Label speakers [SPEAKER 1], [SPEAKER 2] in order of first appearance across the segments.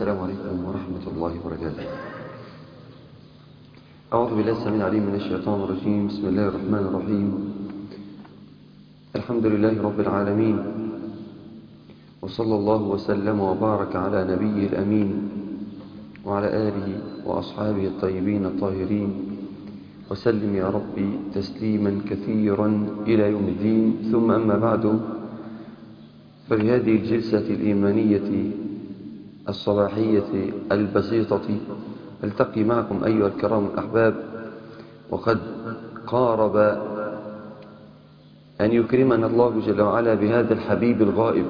[SPEAKER 1] السلام عليكم ورحمة الله وبركاته أعوذ بالله السميع العليم من الشيطان الرجيم بسم الله الرحمن الرحيم الحمد لله رب العالمين وصلى الله وسلم وبارك على نبيه الأمين وعلى آله وأصحابه الطيبين الطاهرين وسلم يا ربي تسليما كثيرا إلى يوم الدين ثم أما بعد ففي هذه الجلسة الإيمانية الصباحية البسيطة التقي معكم أيها الكرام الأحباب وقد قارب أن يكرمنا الله جل وعلا بهذا الحبيب الغائب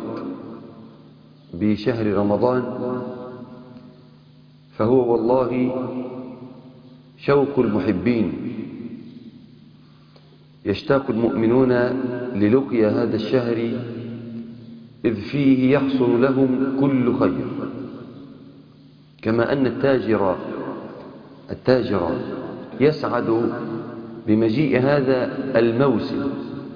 [SPEAKER 1] بشهر رمضان فهو والله شوق المحبين يشتاق المؤمنون للقيا هذا الشهر إذ فيه يحصل لهم كل خير كما أن التاجر التاجر يسعد بمجيء هذا الموسم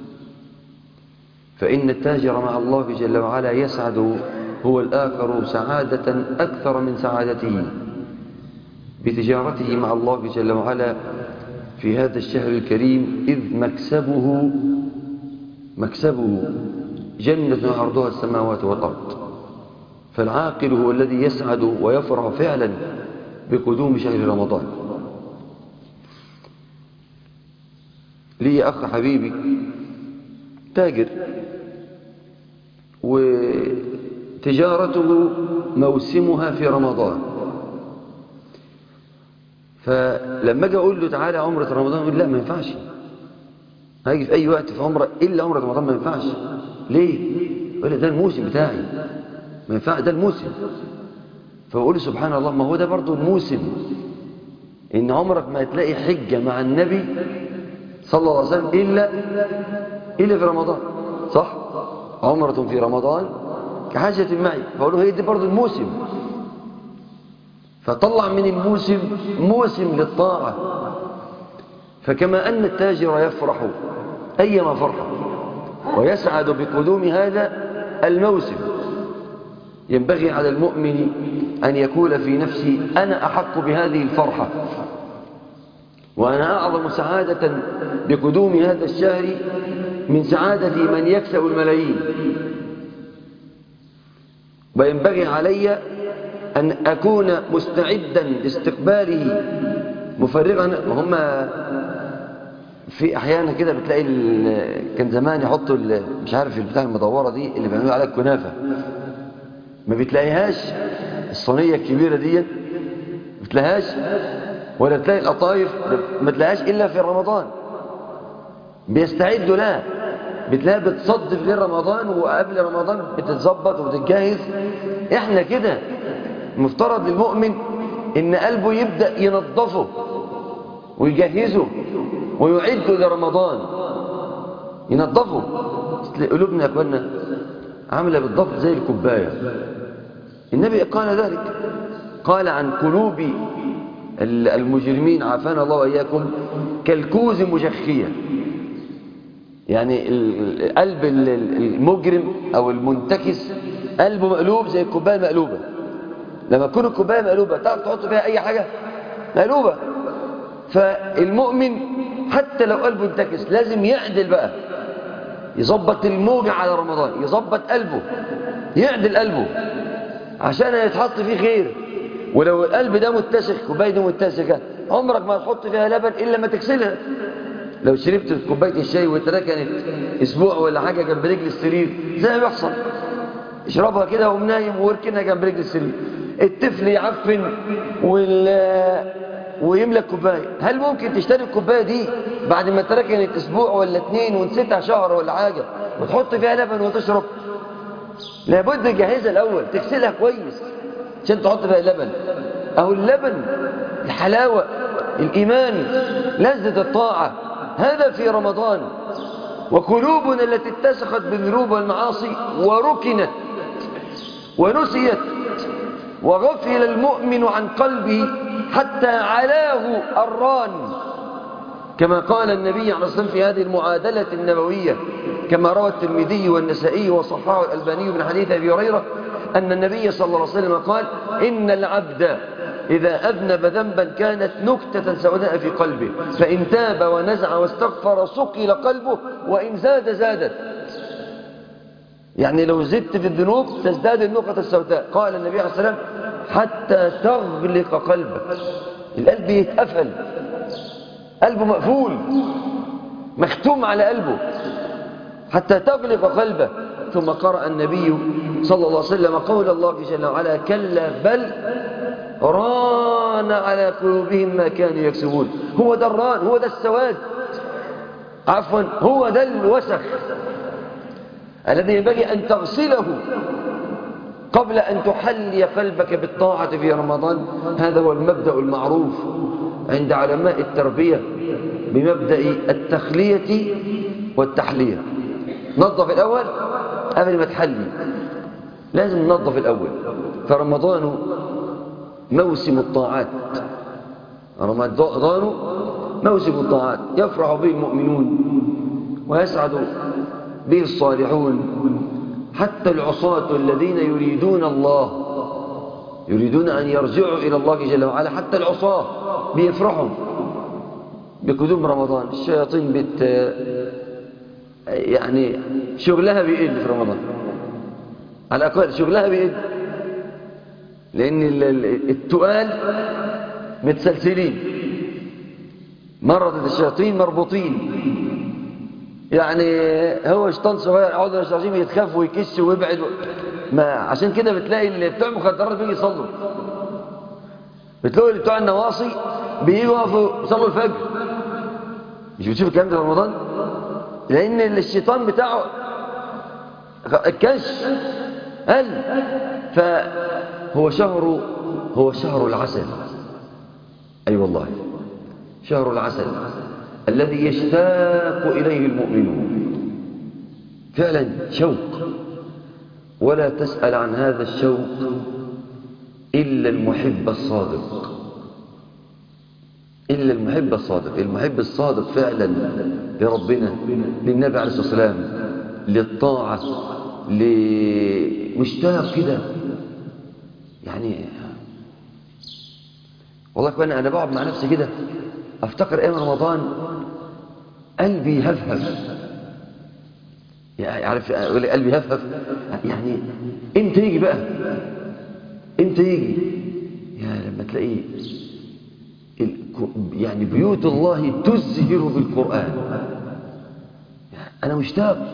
[SPEAKER 1] فإن التاجر مع الله جل وعلا يسعد هو الآخر سعادة أكثر من سعادته بتجارته مع الله جل وعلا في هذا الشهر الكريم إذ مكسبه مكسبه جنة عرضها السماوات والأرض فالعاقل هو الذي يسعد ويفرح فعلا بقدوم شهر رمضان لي أخ حبيبي تاجر وتجارته موسمها في رمضان فلما اجي اقول له تعالى عمرة رمضان يقول لا ما ينفعش هاجي في اي وقت في عمرة الا عمرة رمضان ما ينفعش ليه يقول لي ده الموسم بتاعي ما ينفع ده الموسم فبقول له سبحان الله ما هو ده برضه الموسم ان عمرك ما تلاقي حجة مع النبي صلى الله عليه وسلم الا الا في رمضان صح عمرة في رمضان كحاجة معي فقول له هي دي برضه الموسم فطلع من الموسم موسم للطاعة فكما أن التاجر يفرح أيما فرحة ويسعد بقدوم هذا الموسم ينبغي على المؤمن أن يقول في نفسه أنا أحق بهذه الفرحة وأنا أعظم سعادة بقدوم هذا الشهر من سعادة من يكسب الملايين وينبغي علي أن أكون مستعدا لاستقباله مفرغا وهم في أحيانا كده بتلاقي كان زمان يحطوا مش عارف البتاع المدورة دي اللي بيعملوا عليها الكنافة ما بتلاقيهاش الصينية الكبيرة دي ما بتلاقيهاش ولا بتلاقي القطايف ما تلاقيهاش إلا في رمضان بيستعدوا لها بتلاقيها بتصدف غير رمضان وقبل رمضان بتتظبط وبتتجهز احنا كده المفترض للمؤمن ان قلبه يبدأ ينظفه ويجهزه ويعده لرمضان ينظفه قلوبنا يا اخوانا عامله بالضبط زي الكوبايه النبي قال ذلك قال عن قلوب المجرمين عافانا الله واياكم كالكوز مجخيه يعني قلب المجرم او المنتكس قلبه مقلوب زي الكوبايه المقلوبه لما تكون الكوبايه مقلوبه تعرف تحط فيها اي حاجه مقلوبه فالمؤمن حتى لو قلبه انتكس لازم يعدل بقى يظبط الموجة على رمضان يظبط قلبه يعدل قلبه عشان يتحط فيه خير ولو القلب ده متسخ كوبايه دي متسخه عمرك ما تحط فيها لبن الا ما تغسلها لو شربت كوبايه الشاي واتركنت اسبوع ولا حاجه جنب رجل السرير زي ما بيحصل اشربها كده وقوم نايم واركنها جنب رجل السرير الطفل يعفن وال ويملك كوبايه هل ممكن تشتري الكوبايه دي بعد ما تركنت اسبوع ولا اتنين ونسيتها شهر ولا حاجه وتحط فيها لبن وتشرب لابد تجهزها الاول تغسلها كويس عشان تحط فيها لبن اهو اللبن الحلاوه الايمان لذه الطاعه هذا في رمضان وقلوبنا التي اتسخت بالذنوب والمعاصي وركنت ونسيت وغفل المؤمن عن قلبه حتى علاه الران كما قال النبي عليه الصلاة في هذه المعادلة النبوية كما روى الترمذي والنسائي وصححه الألباني من حديث أبي هريرة أن النبي صلى الله عليه وسلم قال إن العبد إذا أذنب ذنبا كانت نكتة سوداء في قلبه فإن تاب ونزع واستغفر سقل قلبه وإن زاد زادت يعني لو زدت في الذنوب تزداد النقطة السوداء قال النبي عليه الصلاة والسلام حتى تغلق قلبك القلب يتقفل قلبه مقفول مختوم على قلبه حتى تغلق قلبه ثم قرأ النبي صلى الله عليه وسلم قول الله جل وعلا كلا بل ران على قلوبهم ما كانوا يكسبون هو ده الران هو ده السواد عفوا هو ده الوسخ الذي ينبغي أن تغسله قبل أن تحلي قلبك بالطاعة في رمضان هذا هو المبدأ المعروف عند علماء التربية بمبدأ التخلية والتحلية نظف الأول قبل ما تحلي لازم ننظف الأول فرمضان موسم الطاعات رمضان موسم الطاعات يفرح به المؤمنون ويسعد به الصالحون حتى العصاة الذين يريدون الله يريدون أن يرجعوا إلى الله جل وعلا حتى العصاة بيفرحوا بقدوم رمضان الشياطين بت يعني شغلها بيقل في رمضان على الأقل شغلها بيقل لأن التقال متسلسلين مرضت الشياطين مربوطين يعني هو شيطان صغير عوض الشياطين يتخاف ويكش ويبعد ما عشان كده بتلاقي اللي بتوع المخدرات بيجي يصلوا بتلاقي اللي بتوع النواصي بييجوا يقفوا يصلوا الفجر مش بتشوف الكلام ده في رمضان لان الشيطان بتاعه الكش قل فهو شهر هو شهر العسل اي أيوة والله شهر العسل الذي يشتاق إليه المؤمنون فعلا شوق ولا تسأل عن هذا الشوق إلا المحب الصادق إلا المحب الصادق المحب الصادق فعلا لربنا للنبي عليه الصلاة والسلام للطاعة لمشتاق كده يعني والله كمان أنا بقعد مع نفسي كده أفتكر أيام رمضان قلبي يهفهف يعني عارف يقول لي قلبي يهفهف يعني امتى يجي بقى امتى يجي يا لما تلاقيه يعني بيوت الله تزهر بالقرآن أنا مشتاق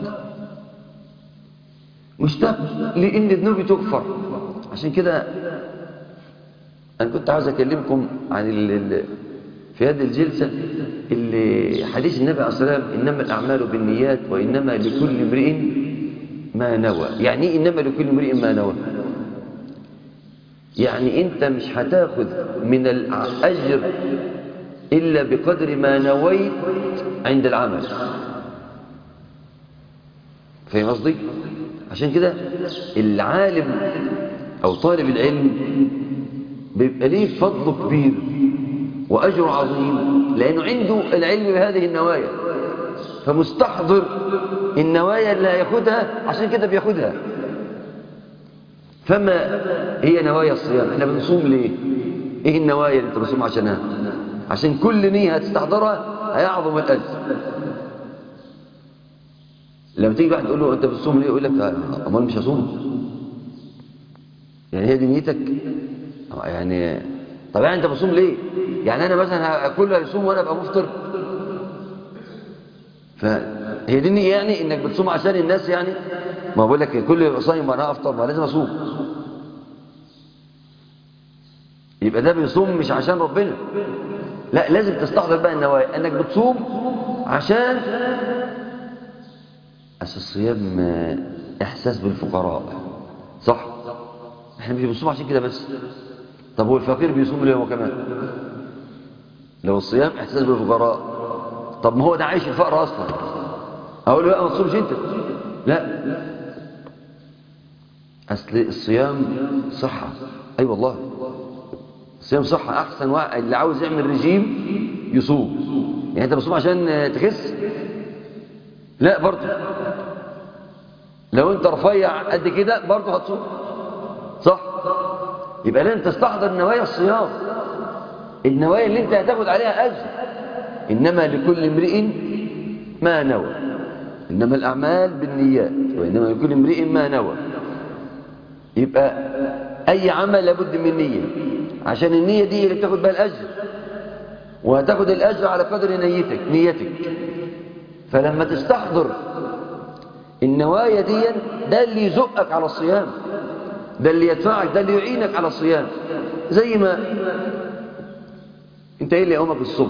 [SPEAKER 1] مشتاق لأن ذنوبي تغفر عشان كده أنا كنت عاوز أكلمكم عن ال في هذه الجلسة اللي حديث النبي عليه الصلاة والسلام إنما الأعمال بالنيات وإنما لكل امرئ ما نوى يعني إيه إنما لكل امرئ ما نوى يعني أنت مش هتاخذ من الأجر إلا بقدر ما نويت عند العمل فاهم قصدي؟ عشان كده العالم أو طالب العلم بيبقى ليه فضل كبير وأجر عظيم لأنه عنده العلم بهذه النوايا فمستحضر النوايا اللي هياخدها عشان كده بياخدها فما هي نوايا الصيام احنا بنصوم ليه ايه النوايا اللي انت بتصوم عشانها عشان كل نية هتستحضرها هيعظم الأجر لما تيجي واحد تقول له انت بتصوم ليه يقول لك امال مش هصوم يعني هي دي نيتك يعني طب يعني انت بتصوم ليه يعني انا مثلا كله هيصوم وانا ابقى مفطر فهي دي النية يعني انك بتصوم عشان الناس يعني ما بقول لك كل يبقى صايم وانا افطر ما لازم اصوم يبقى ده بيصوم مش عشان ربنا لا لازم تستحضر بقى النوايا انك بتصوم عشان أصل الصيام احساس بالفقراء صح احنا مش بنصوم عشان كده بس طب هو الفقير بيصوم ليه هو كمان لو الصيام احساس بالفقراء طب ما هو ده عايش الفقر اصلا اقول له لا ما تصومش انت لا اصل الصيام صحه اي أيوة والله الصيام صحه احسن واحد اللي عاوز يعمل رجيم يصوم يعني انت بتصوم عشان تخس لا برضه لو انت رفيع قد كده برضه هتصوم يبقى لازم تستحضر نوايا الصيام النوايا اللي انت هتاخد عليها اجر انما لكل امرئ ما نوى انما الاعمال بالنيات وانما لكل امرئ ما نوى يبقى اي عمل لابد من نيه عشان النيه دي اللي بتاخد بها الاجر وهتاخد الاجر على قدر نيتك نيتك فلما تستحضر النوايا دي ده اللي يزقك على الصيام ده اللي يدفعك ده اللي يعينك على الصيام زي ما انت ايه اللي يقومك الصبح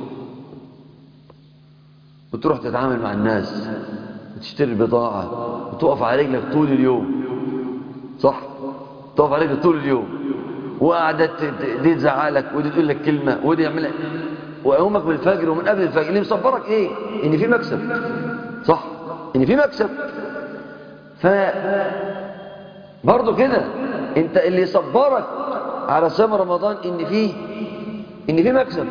[SPEAKER 1] وتروح تتعامل مع الناس وتشتري بضاعة وتقف على رجلك طول اليوم صح تقف على رجلك طول اليوم وقعدت دي تزعلك ودي تقول لك كلمة ودي يعمل ويقومك من الفجر ومن قبل الفجر اللي مصبرك ايه ان في مكسب صح ان في مكسب ف برضه كده انت اللي يصبرك على صيام رمضان ان فيه ان في مكسب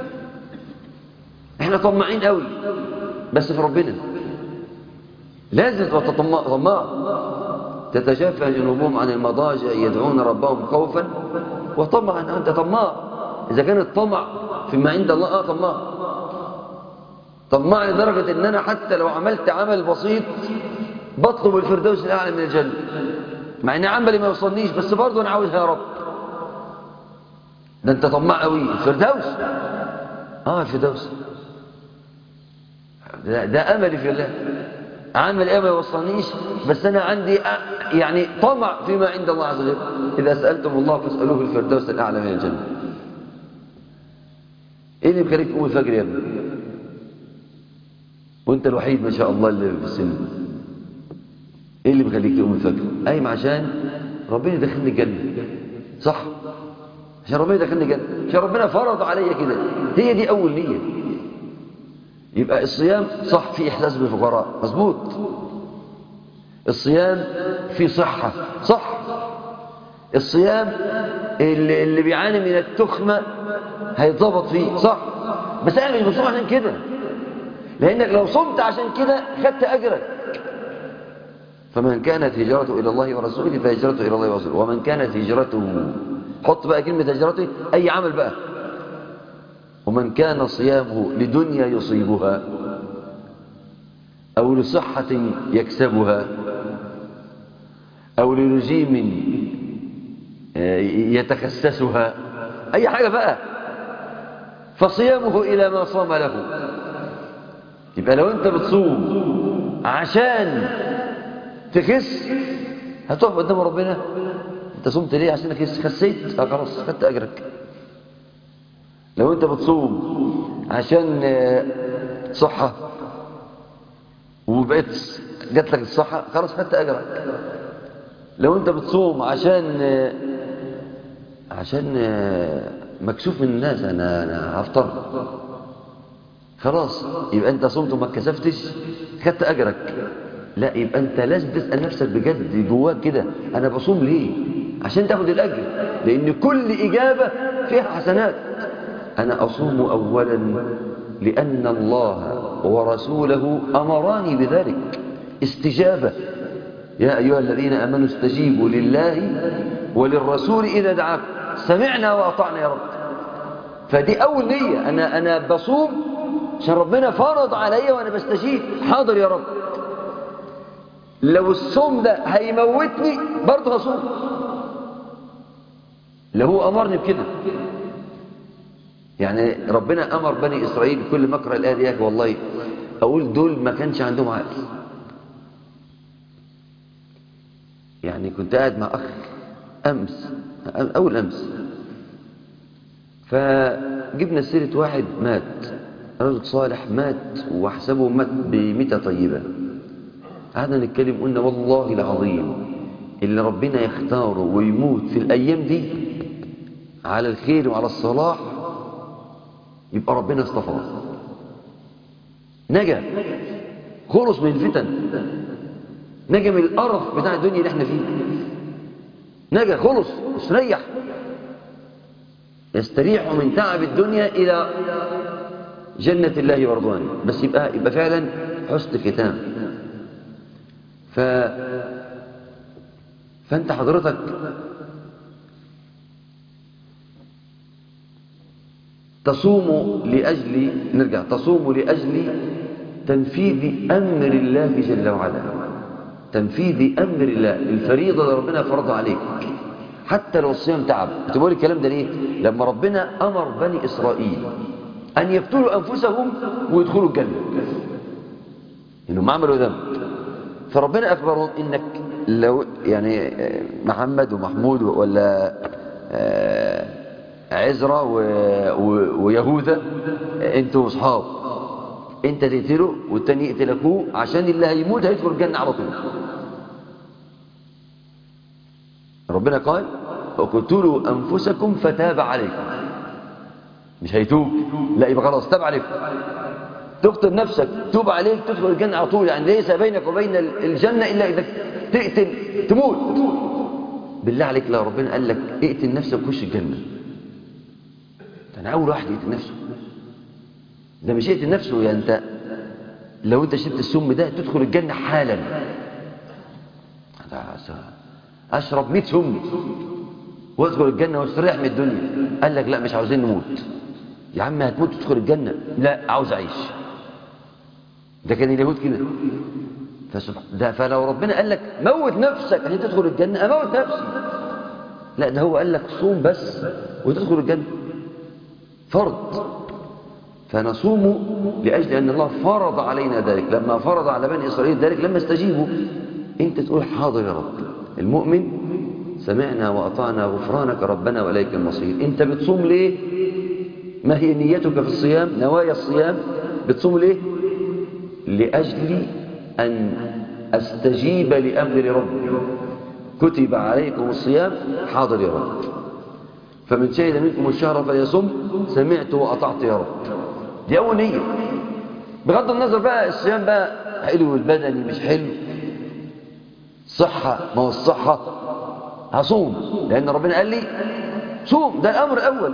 [SPEAKER 1] احنا طماعين قوي بس في ربنا لازم تبقى تطمع طماع تتجافى جنوبهم عن المضاجع يدعون ربهم خوفا وطمعا انت طماع اذا كان الطمع فيما عند الله اه طماع طماع لدرجه ان انا حتى لو عملت عمل بسيط بطلب الفردوس الاعلى من الجنه مع ان عملي ما يوصلنيش بس برضه انا عاوزها يا رب ده انت طماع قوي الفردوس اه الفردوس ده, ده املي في الله عمل ايه ما يوصلنيش بس انا عندي يعني طمع فيما عند الله عز وجل اذا سالتم الله فاسالوه الفردوس الاعلى من الجنه ايه اللي بيخليك تقوم الفجر يا ابني وانت الوحيد ما شاء الله اللي في السن ايه اللي بيخليك تقوم الفجر قايم عشان ربنا يدخلني الجنه صح عشان ربنا يدخلني الجنه عشان ربنا فرض عليا كده هي دي اول نيه يبقى الصيام صح في احساس بالفقراء مظبوط الصيام في صحه صح الصيام اللي, اللي بيعاني من التخمه هيتظبط فيه صح بس انا مش بصوم عشان كده لانك لو صمت عشان كده خدت اجرك فمن كانت هجرته الى الله ورسوله فهجرته الى الله ورسوله ومن كانت هجرته حط بقى كلمه هجرته اي عمل بقى ومن كان صيامه لدنيا يصيبها او لصحه يكسبها او لرجيم يتخسسها اي حاجه بقى فصيامه الى ما صام له يبقى لو انت بتصوم عشان تخس هتقف قدام ربنا انت صمت ليه عشان تخس خسيت اه خلاص خدت اجرك لو انت بتصوم عشان صحة وبقيت جات لك الصحة خلاص خدت اجرك لو انت بتصوم عشان عشان مكسوف من الناس انا انا هفطر خلاص يبقى انت صمت وما اتكسفتش خدت اجرك لا يبقى انت لازم تسال نفسك بجد جواك كده انا بصوم ليه عشان تاخد الاجر لان كل اجابه فيها حسنات انا اصوم اولا لان الله ورسوله امراني بذلك استجابه يا ايها الذين امنوا استجيبوا لله وللرسول اذا دعاكم سمعنا واطعنا يا رب فدي اول نيه انا انا بصوم عشان ربنا فرض عليا وانا بستجيب حاضر يا رب لو الصوم ده هيموتني برضه هصوم لو هو امرني بكده يعني ربنا امر بني اسرائيل كل ما اقرا الايه دي والله اقول دول ما كانش عندهم عقل يعني كنت قاعد مع اخ امس اول امس فجبنا سيره واحد مات رجل صالح مات وحسبه مات بميتة طيبة قعدنا نتكلم قلنا والله العظيم اللي ربنا يختاره ويموت في الأيام دي على الخير وعلى الصلاح يبقى ربنا اصطفاه نجا خلص من الفتن نجا من القرف بتاع الدنيا اللي احنا فيه نجا خلص استريح يستريح من تعب الدنيا إلى جنة الله ورضوانه بس يبقى, يبقى فعلا حسن ختام ف... فأنت حضرتك تصوم لأجل نرجع تصوم لأجل تنفيذ أمر الله جل وعلا تنفيذ أمر الله الفريضة اللي ربنا فرضها عليك حتى لو الصيام تعب تقول الكلام ده ليه لما ربنا أمر بني إسرائيل أن يقتلوا أنفسهم ويدخلوا الجنة إنهم عملوا ذنب فربنا أخبرهم إنك لو يعني محمد ومحمود ولا عزرا ويهوذا انتوا اصحاب انت تقتله والتاني يقتل اخوه عشان اللي هيموت هيدخل الجنه على طول ربنا قال اقتلوا انفسكم فتاب عليكم مش هيتوب لا يبقى خلاص تاب عليكم تقتل نفسك توب عليك تدخل الجنه على طول يعني ليس بينك وبين الجنه الا اذا تقتل تموت بالله عليك لو ربنا قال لك اقتل نفسك وخش الجنه انا اول واحد يقتل نفسه ده مش يقتل نفسه يعني انت لو انت شربت السم ده تدخل الجنه حالا اشرب 100 سم وادخل الجنه واستريح من الدنيا قال لك لا مش عاوزين نموت يا عم هتموت تدخل الجنه لا عاوز اعيش ده كان اليهود كده فسبحان ده فلو ربنا قال لك موت نفسك عشان تدخل الجنه اموت نفسي لا ده هو قال لك صوم بس وتدخل الجنه فرض فنصوم لأجل أن الله فرض علينا ذلك لما فرض على بني إسرائيل ذلك لما استجيبوا أنت تقول حاضر يا رب المؤمن سمعنا وأطعنا غفرانك ربنا وإليك المصير أنت بتصوم ليه ما هي نيتك في الصيام نوايا الصيام بتصوم ليه لأجل أن أستجيب لأمر ربي كتب عليكم الصيام حاضر يا رب فمن شهد منكم الشهر فليصم سمعت وأطعت يا رب دي أول نية بغض النظر بقى الصيام بقى حلو البدني مش حلو صحة ما هو الصحة هصوم لأن ربنا قال لي صوم ده الأمر الأول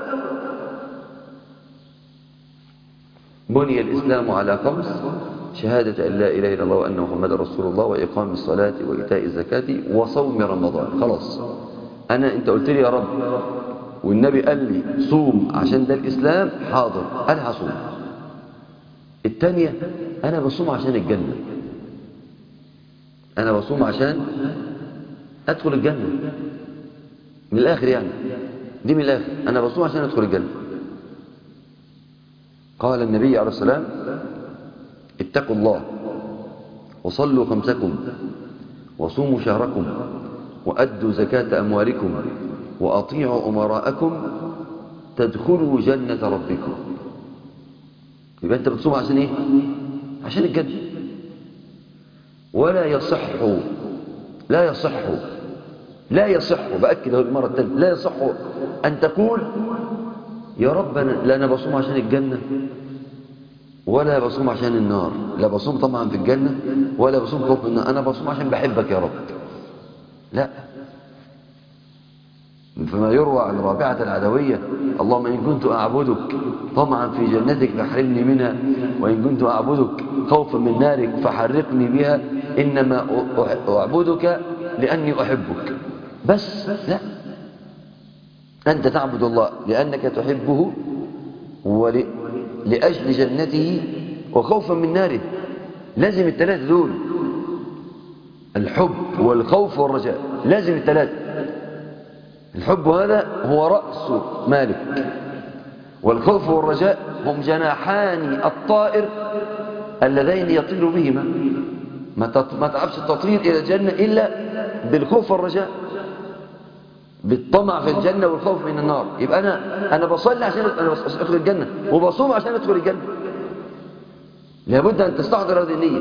[SPEAKER 1] بني الإسلام على خمس شهادة أن لا إله إلا الله وأن محمد رسول الله وإقام الصلاة وإيتاء الزكاة وصوم رمضان خلاص أنا أنت قلت لي يا رب والنبي قال لي صوم عشان ده الإسلام حاضر أنا هصوم الثانية أنا بصوم عشان الجنة أنا بصوم عشان أدخل الجنة من الآخر يعني دي من الآخر أنا بصوم عشان أدخل الجنة قال النبي عليه السلام اتقوا الله وصلوا خمسكم وصوموا شهركم وأدوا زكاة أموالكم وأطيعوا أمراءكم تدخلوا جنة ربكم يبقى أنت بتصوم عشان إيه؟ عشان الجنة ولا يصح لا يصح لا يصح بأكد هذه المرة الثانية لا يصح أن تقول يا رب أنا لا أنا بصوم عشان الجنة ولا بصوم عشان النار لا بصوم طبعا في الجنة ولا بصوم خوف من النار أنا بصوم عشان بحبك يا رب لا فما يروى عن رابعة العدوية اللهم إن كنت أعبدك طمعا في جنتك فاحرمني منها وإن كنت أعبدك خوفا من نارك فحرقني بها إنما أعبدك لأني أحبك بس لا أنت تعبد الله لأنك تحبه ولأجل جنته وخوفا من ناره لازم الثلاثة دول الحب والخوف والرجاء لازم الثلاثة الحب هذا هو رأس مالك والخوف والرجاء هم جناحان الطائر اللذين يطير بهما ما تعرفش التطير إلى الجنة إلا بالخوف والرجاء بالطمع في الجنة والخوف من النار يبقى أنا أنا بصلي عشان أنا أدخل الجنة وبصوم عشان أدخل الجنة لابد أن تستحضر هذه النية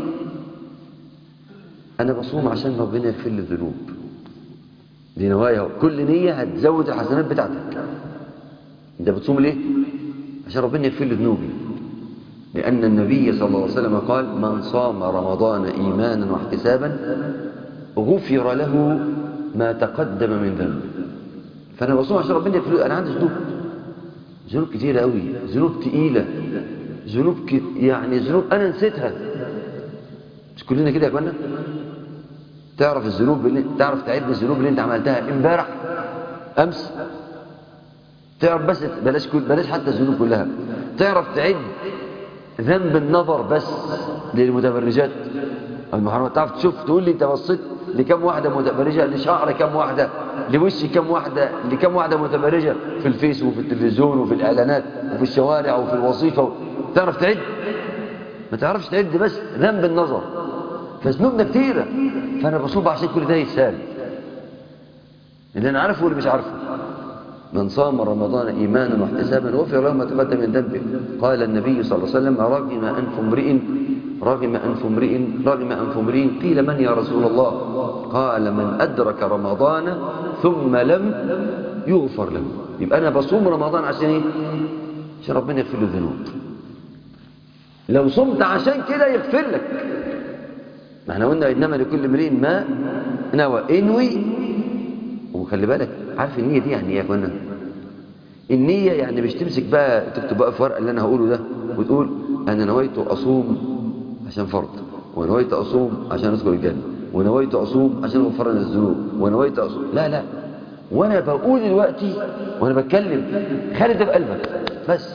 [SPEAKER 1] أنا بصوم عشان ربنا يغفر لي الذنوب دي نوايا كل نية هتزود الحسنات بتاعتك انت بتصوم ليه عشان ربنا يغفر لي ذنوبي لأن النبي صلى الله عليه وسلم قال من صام رمضان إيمانا واحتسابا غفر له ما تقدم من ذنبه فأنا بصوم عشان ربنا يغفر لي أنا عندي ذنوب ذنوب كتيرة قوي ذنوب تقيلة ذنوب كت... يعني ذنوب أنا نسيتها مش كلنا كده يا اخوانا تعرف الذنوب اللي تعرف تعد الذنوب اللي انت عملتها امبارح امس تعرف بس بلاش كل بلاش حتى الذنوب كلها تعرف تعد ذنب النظر بس للمتبرجات أو المحرمات تعرف تشوف تقول لي انت بصيت لكم واحدة متبرجة لشعر كم واحدة لوش كم واحدة لكم واحدة متبرجة في الفيس وفي التلفزيون وفي الإعلانات وفي الشوارع وفي الوظيفة تعرف تعد ما تعرفش تعد بس ذنب النظر فذنوبنا كتيرة فأنا بصوب عشان كل ده يتسال اللي أنا عارفه واللي مش عارفه من صام رمضان إيمانا واحتسابا غفر له ما تقدم من ذنبه قال النبي صلى الله عليه وسلم رغم أنف امرئ رغم أنف امرئ رغم أنف امرئ قيل من يا رسول الله قال من أدرك رمضان ثم لم يغفر له يبقى أنا بصوم رمضان عشان إيه؟ عشان ربنا يغفر له الذنوب لو صمت عشان كده يغفر لك ما احنا قلنا إنما لكل امرئ ما نوى انوي وخلي بالك عارف النية دي يعني ايه يا اخوانا النية يعني مش تمسك بقى تكتب بقى في ورقة اللي انا هقوله ده وتقول انا نويت اصوم عشان فرض ونويت اصوم عشان ادخل الجنة ونويت اصوم عشان اغفر لنا الذنوب ونويت اصوم لا لا وانا بقول دلوقتي وانا بتكلم خالد ده بقلبك بس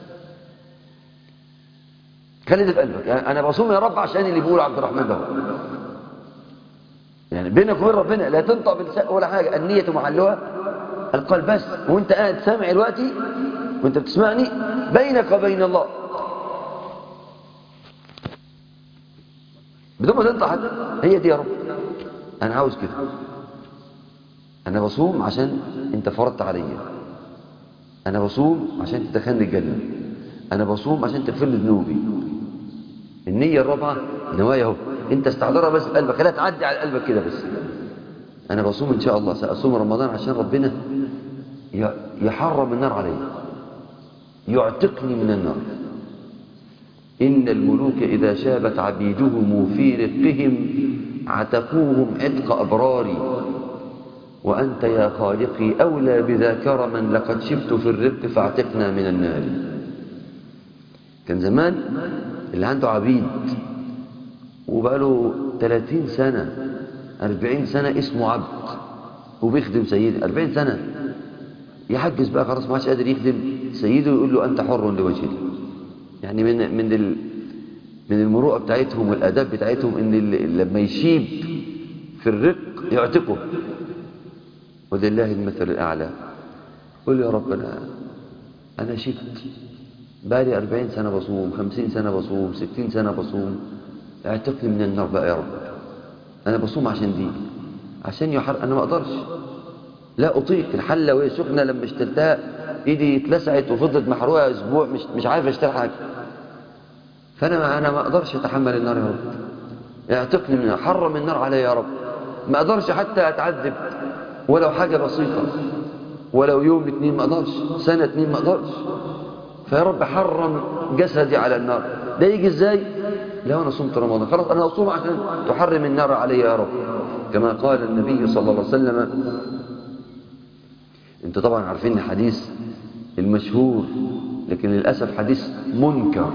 [SPEAKER 1] خالد ده بقلبك يعني انا بصوم يا رب عشان اللي بيقول عبد الرحمن ده يعني بينك وبين ربنا لا تنطق بلسان ولا حاجة النية محلها القلب بس وانت قاعد سامع دلوقتي وانت بتسمعني بينك وبين الله بدون ما تنطق حتى هي دي يا رب انا عاوز كده انا بصوم عشان انت فرضت عليا انا بصوم عشان تدخلني الجنة انا بصوم عشان تغفر لي ذنوبي النية الرابعة نوايا اهو انت استحضرها بس بقلبك خليها تعدي على قلبك كده بس انا بصوم ان شاء الله ساصوم رمضان عشان ربنا يحرم النار علي يعتقني من النار ان الملوك اذا شابت عبيدهم في رقهم عتقوهم عتق ابراري وانت يا خالقي اولى بذا كرما لقد شبت في الرق فاعتقنا من النار كان زمان اللي عنده عبيد وبقاله 30 سنة 40 سنة اسمه عبد وبيخدم سيده 40 سنة يحجز بقى خلاص ما عادش قادر يخدم سيده ويقول له أنت حر لوجه الله يعني من من ال من المروءة بتاعتهم والآداب بتاعتهم إن لما يشيب في الرق يعتقه ولله المثل الأعلى قل يا رب أنا أنا شبت بقالي 40 سنة بصوم 50 سنة بصوم 60 سنة بصوم اعتقني من النار بقى يا رب انا بصوم عشان دي عشان يحر انا ما اقدرش لا اطيق الحله وهي سخنه لما اشتلتها ايدي اتلسعت وفضلت محروقه اسبوع مش مش عارف اشتري حاجه فانا ما انا ما اقدرش اتحمل النار يا رب اعتقني منها حرم النار علي يا رب ما اقدرش حتى اتعذب ولو حاجه بسيطه ولو يوم اتنين ما اقدرش سنه اتنين ما اقدرش فيا رب حرم جسدي على النار ده يجي ازاي لو أنا صمت رمضان خلاص أنا أصوم عشان تحرم النار علي يا رب كما قال النبي صلى الله عليه وسلم انت طبعا عارفين الحديث المشهور لكن للأسف حديث منكر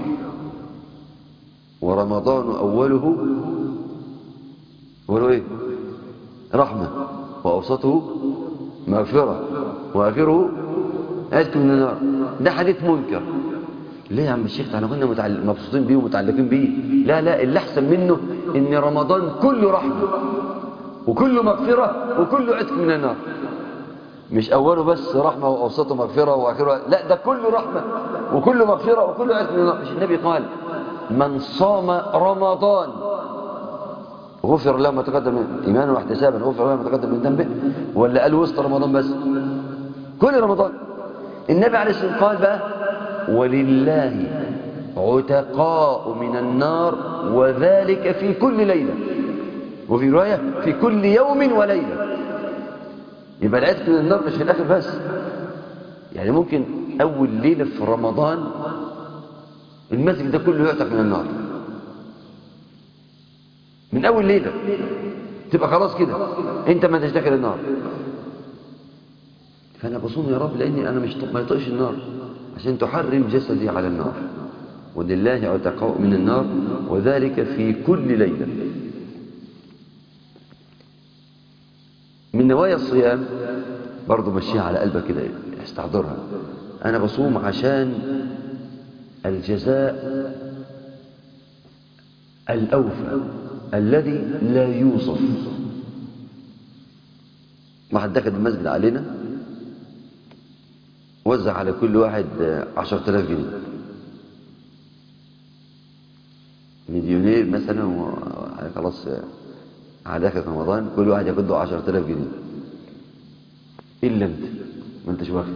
[SPEAKER 1] ورمضان أوله أوله إيه رحمة وأوسطه مغفرة وآخره عتق من النار ده حديث منكر ليه يا عم الشيخ احنا كنا متعل... مبسوطين بيه ومتعلقين بيه لا لا اللي احسن منه ان رمضان كله رحمه وكله مغفره وكله عتق من النار مش اوله بس رحمه واوسطه مغفره واخره لا ده كله رحمه وكله مغفره وكله عتق من النار مش النبي قال من صام رمضان غفر له ما تقدم من ايمانا واحتسابا غفر له ما تقدم من ذنبه ولا قال وسط رمضان بس كل رمضان النبي عليه الصلاه والسلام قال بقى ولله عتقاء من النار وذلك في كل ليلة وفي رواية في كل يوم وليلة يبقى العتق من النار مش في الآخر بس يعني ممكن أول ليلة في رمضان المسجد ده كله يعتق من النار من أول ليلة تبقى خلاص كده أنت ما انتش داخل النار فأنا بصوم يا رب لأني أنا مش ما يطقش النار عشان تحرم جسدي على النار ولله عتقاء من النار وذلك في كل ليلة من نوايا الصيام برضه مشيها على قلبك كده استحضرها أنا بصوم عشان الجزاء الأوفى الذي لا يوصف واحد دخل المسجد علينا وزع على كل واحد عشرة آلاف جنيه مليونير مثلا و- خلاص على داخل رمضان كل واحد ياخد له 10000 جنيه الا انت ما انتش واخد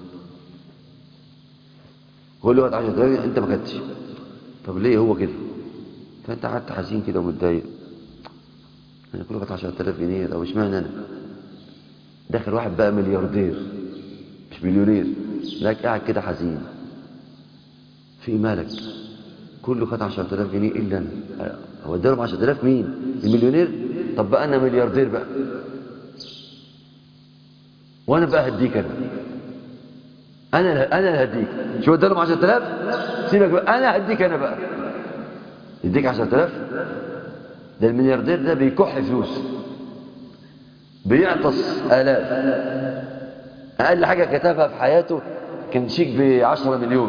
[SPEAKER 1] كل واحد 10000 جنيه انت ما خدتش طب ليه هو كده فانت قعدت حزين كده ومتضايق انا كل واحد 10000 جنيه طب اشمعنى انا داخل واحد بقى ملياردير مش مليونير لك قاعد كده حزين في مالك كله خد 10000 جنيه الا انا هو ادالهم 10000 مين المليونير طب بقى انا ملياردير بقى وانا بقى هديك انا انا انا اللي هديك شو ادالهم 10000 سيبك بقى انا هديك انا بقى يديك 10000 ده الملياردير ده بيكح فلوس بيعطس آلاف أقل حاجة كتبها في حياته كان شيك ب 10 مليون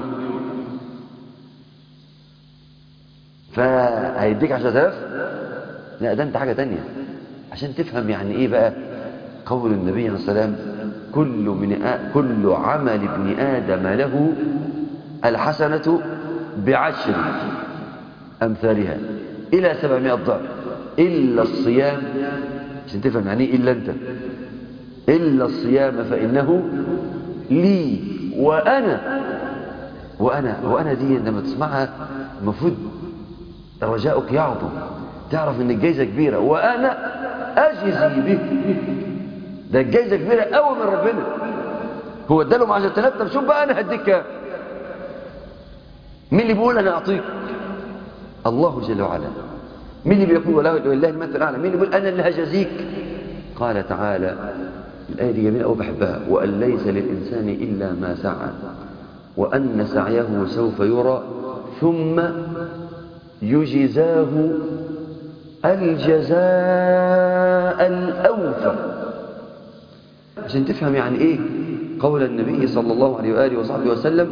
[SPEAKER 1] فهيديك 10000 لا ده انت حاجة تانية عشان تفهم يعني ايه بقى قول النبي عليه السلام كل من آ... كل عمل ابن آدم له الحسنة بعشر أمثالها إلى 700 ضعف إلا الصيام عشان تفهم يعني ايه إلا أنت إلا الصيام فإنه لي وأنا وأنا وأنا دي لما تسمعها المفروض رجاؤك يعظم تعرف ان الجايزة كبيرة وأنا أجزي به ده الجايزة كبيرة قوي من ربنا هو ادالهم 10000 طب شوف بقى أنا هديك كام مين اللي بيقول أنا أعطيك الله جل وعلا مين اللي بيقول وله ولله المثل الأعلى مين اللي بيقول أنا اللي هجزيك قال تعالى الآية دي جميلة أوي بحبها وأن ليس للإنسان إلا ما سعى وأن سعيه سوف يرى ثم يجزاه الجزاء الأوفى عشان تفهم يعني إيه قول النبي صلى الله عليه وآله وصحبه وسلم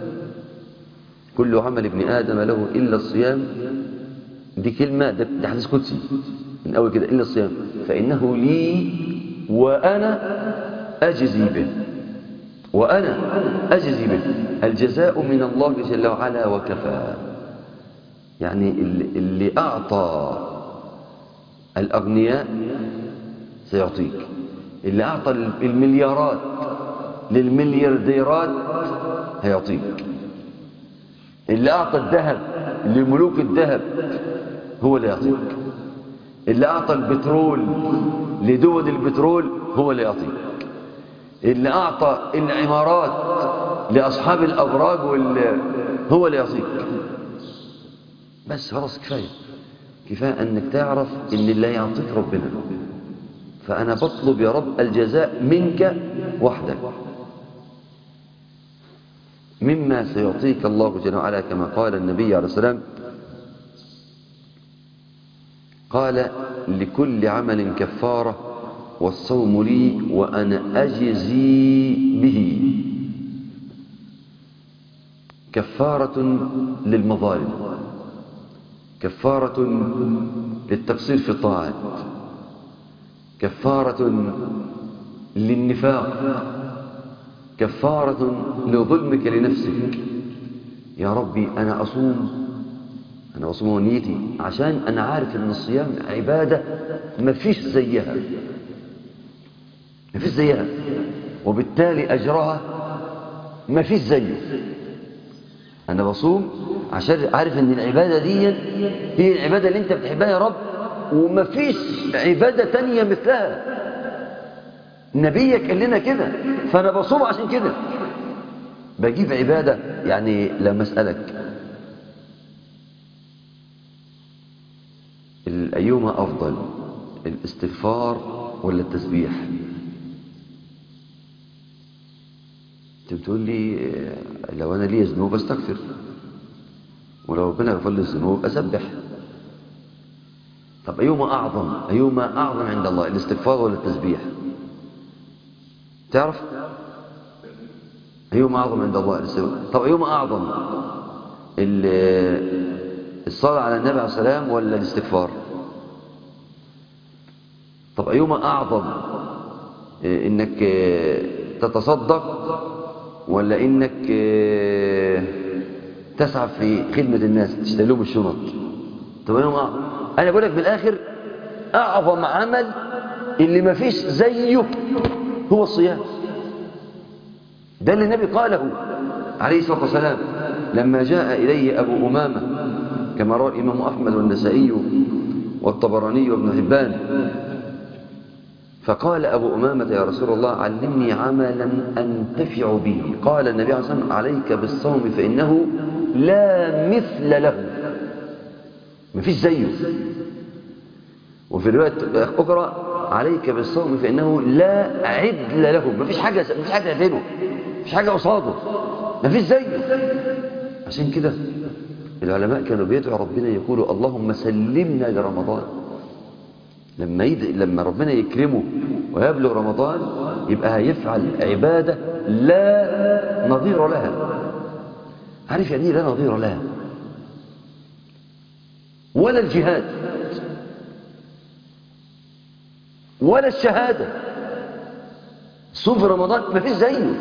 [SPEAKER 1] كل عمل ابن آدم له إلا الصيام دي كلمة ده ده حديث قدسي من أول كده إلا الصيام فإنه لي وأنا أجزي به وأنا أجزي به الجزاء من الله جل وعلا وكفى يعني اللي اللي أعطى الأغنياء سيعطيك اللي أعطى المليارات للمليارديرات هيعطيك اللي أعطى الذهب لملوك الذهب هو اللي يعطيك اللي أعطى البترول لدول البترول هو اللي يعطيك اللي أعطى العمارات لأصحاب الأبراج وال... هو اللي يعطيك بس خلاص كفاية كفاية أنك تعرف أن اللي يعطيك ربنا فأنا بطلب يا رب الجزاء منك وحدك مما سيعطيك الله جل وعلا كما قال النبي عليه السلام قال لكل عمل كفارة والصوم لي وأنا أجزي به كفارة للمظالم كفارة للتقصير في الطاعات كفارة للنفاق كفارة لظلمك لنفسك يا ربي أنا أصوم أنا أصوم نيتي عشان أنا عارف أن الصيام عبادة ما فيش زيها ما فيش زيها وبالتالي أجرها ما فيش زيه أنا بصوم عشان عارف أن العبادة دي هي العبادة اللي أنت بتحبها يا رب وما فيش عبادة تانية مثلها نبيك قال لنا كده فأنا بصوم عشان كده بجيب عبادة يعني لما أسألك أيهما أفضل الاستغفار ولا التسبيح انت بتقول لي لو أنا لي ذنوب أستغفر ولو ربنا غفر لي الذنوب أسبح طب أيهما أعظم أيهما أعظم عند الله الاستغفار ولا التسبيح تعرف أيهما أعظم عند الله الاستواء طب أيهما أعظم ال- الصلاة على النبي عليه السلام ولا الاستغفار طب أيهما أعظم إيه، إنك إيه، تتصدق ولا إنك إيه، تسعى في خدمة الناس تشتري لهم الشنط طب أيهما أعظم أنا بقول لك بالآخر أعظم عمل اللي ما فيش زيه هو الصيام ده اللي النبي قاله عليه الصلاة والسلام لما جاء إليه أبو أمامة كما روى الإمام أحمد والنسائي والطبراني وابن حبان فقال أبو أمامة يا رسول الله علمني عملا أنتفع به قال النبي عليه الصلاة والسلام عليك بالصوم فإنه لا مثل له مفيش زيه وفي رواية أخرى عليك بالصوم فإنه لا عدل له مفيش حاجة مفيش حاجة غيره مفيش حاجة قصاده مفيش زيه عشان كده العلماء كانوا بيدعوا ربنا يقولوا اللهم سلمنا لرمضان لما يد... لما ربنا يكرمه ويبلغ رمضان يبقى هيفعل عبادة لا نظير لها عارف يعني ايه لا نظير لها ولا الجهاد ولا الشهادة صوم في رمضان ما فيش زيه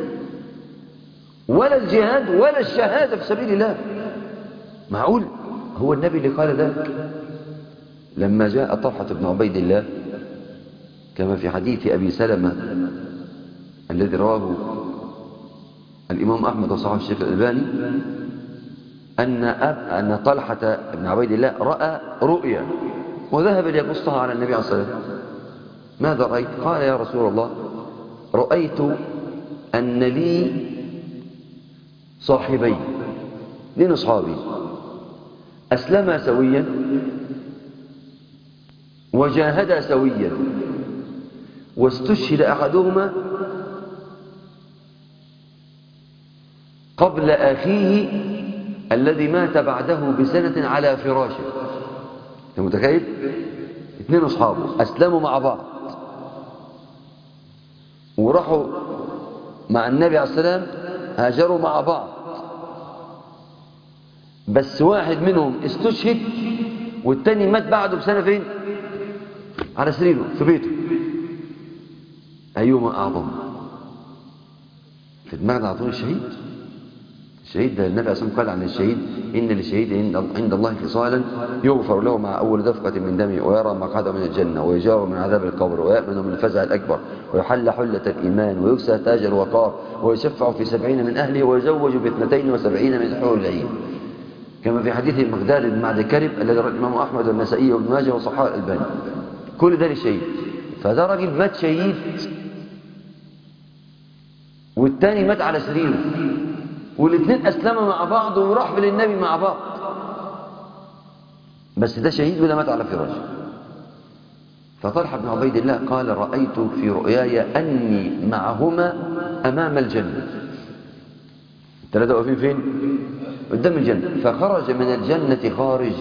[SPEAKER 1] ولا الجهاد ولا الشهادة في سبيل الله معقول هو النبي اللي قال ذلك لما جاء طلحة بن عبيد الله كما في حديث أبي سلمة الذي رواه الإمام أحمد وصحابه الشيخ الألباني أن أب أن طلحة بن عبيد الله رأى رؤيا وذهب ليقصها على النبي عليه الصلاة والسلام ماذا رأيت؟ قال يا رسول الله رأيت أن لي صاحبين اثنين أصحابي أسلما سويا وجاهدا سويا واستشهد أحدهما قبل أخيه الذي مات بعده بسنة على فراشه أنت متخيل؟ اثنين أصحابه أسلموا مع بعض وراحوا مع النبي عليه السلام هاجروا مع بعض بس واحد منهم استشهد والتاني مات بعده بسنة فين على سريره في بيته أيهما أعظم في دماغنا على طول الشهيد الشهيد ده النبي عليه الصلاة والسلام قال عن الشهيد إن للشهيد عند- عند الله خصالا يغفر له مع أول دفقة من دمه ويرى مقعده من الجنة ويجار من عذاب القبر ويأمن من الفزع الأكبر ويحل حلة الإيمان ويكسى تاج الوقار ويشفع في سبعين من أهله ويزوج باثنتين وسبعين من الحور العين كما في حديث المقدار بن معد كرب الذي رواه الإمام أحمد والنسائي وابن ماجه وصححه الألباني كل ده للشهيد فده راجل مات شهيد والتاني مات على سريره والاثنين أسلموا مع بعض وراحوا للنبي مع بعض بس ده شهيد وده مات على فراشه فطلحة بن عبيد الله قال رأيت في رؤياي أني معهما أمام الجنة الثلاثة واقفين فين؟ قدام الجنة فخرج من الجنة خارج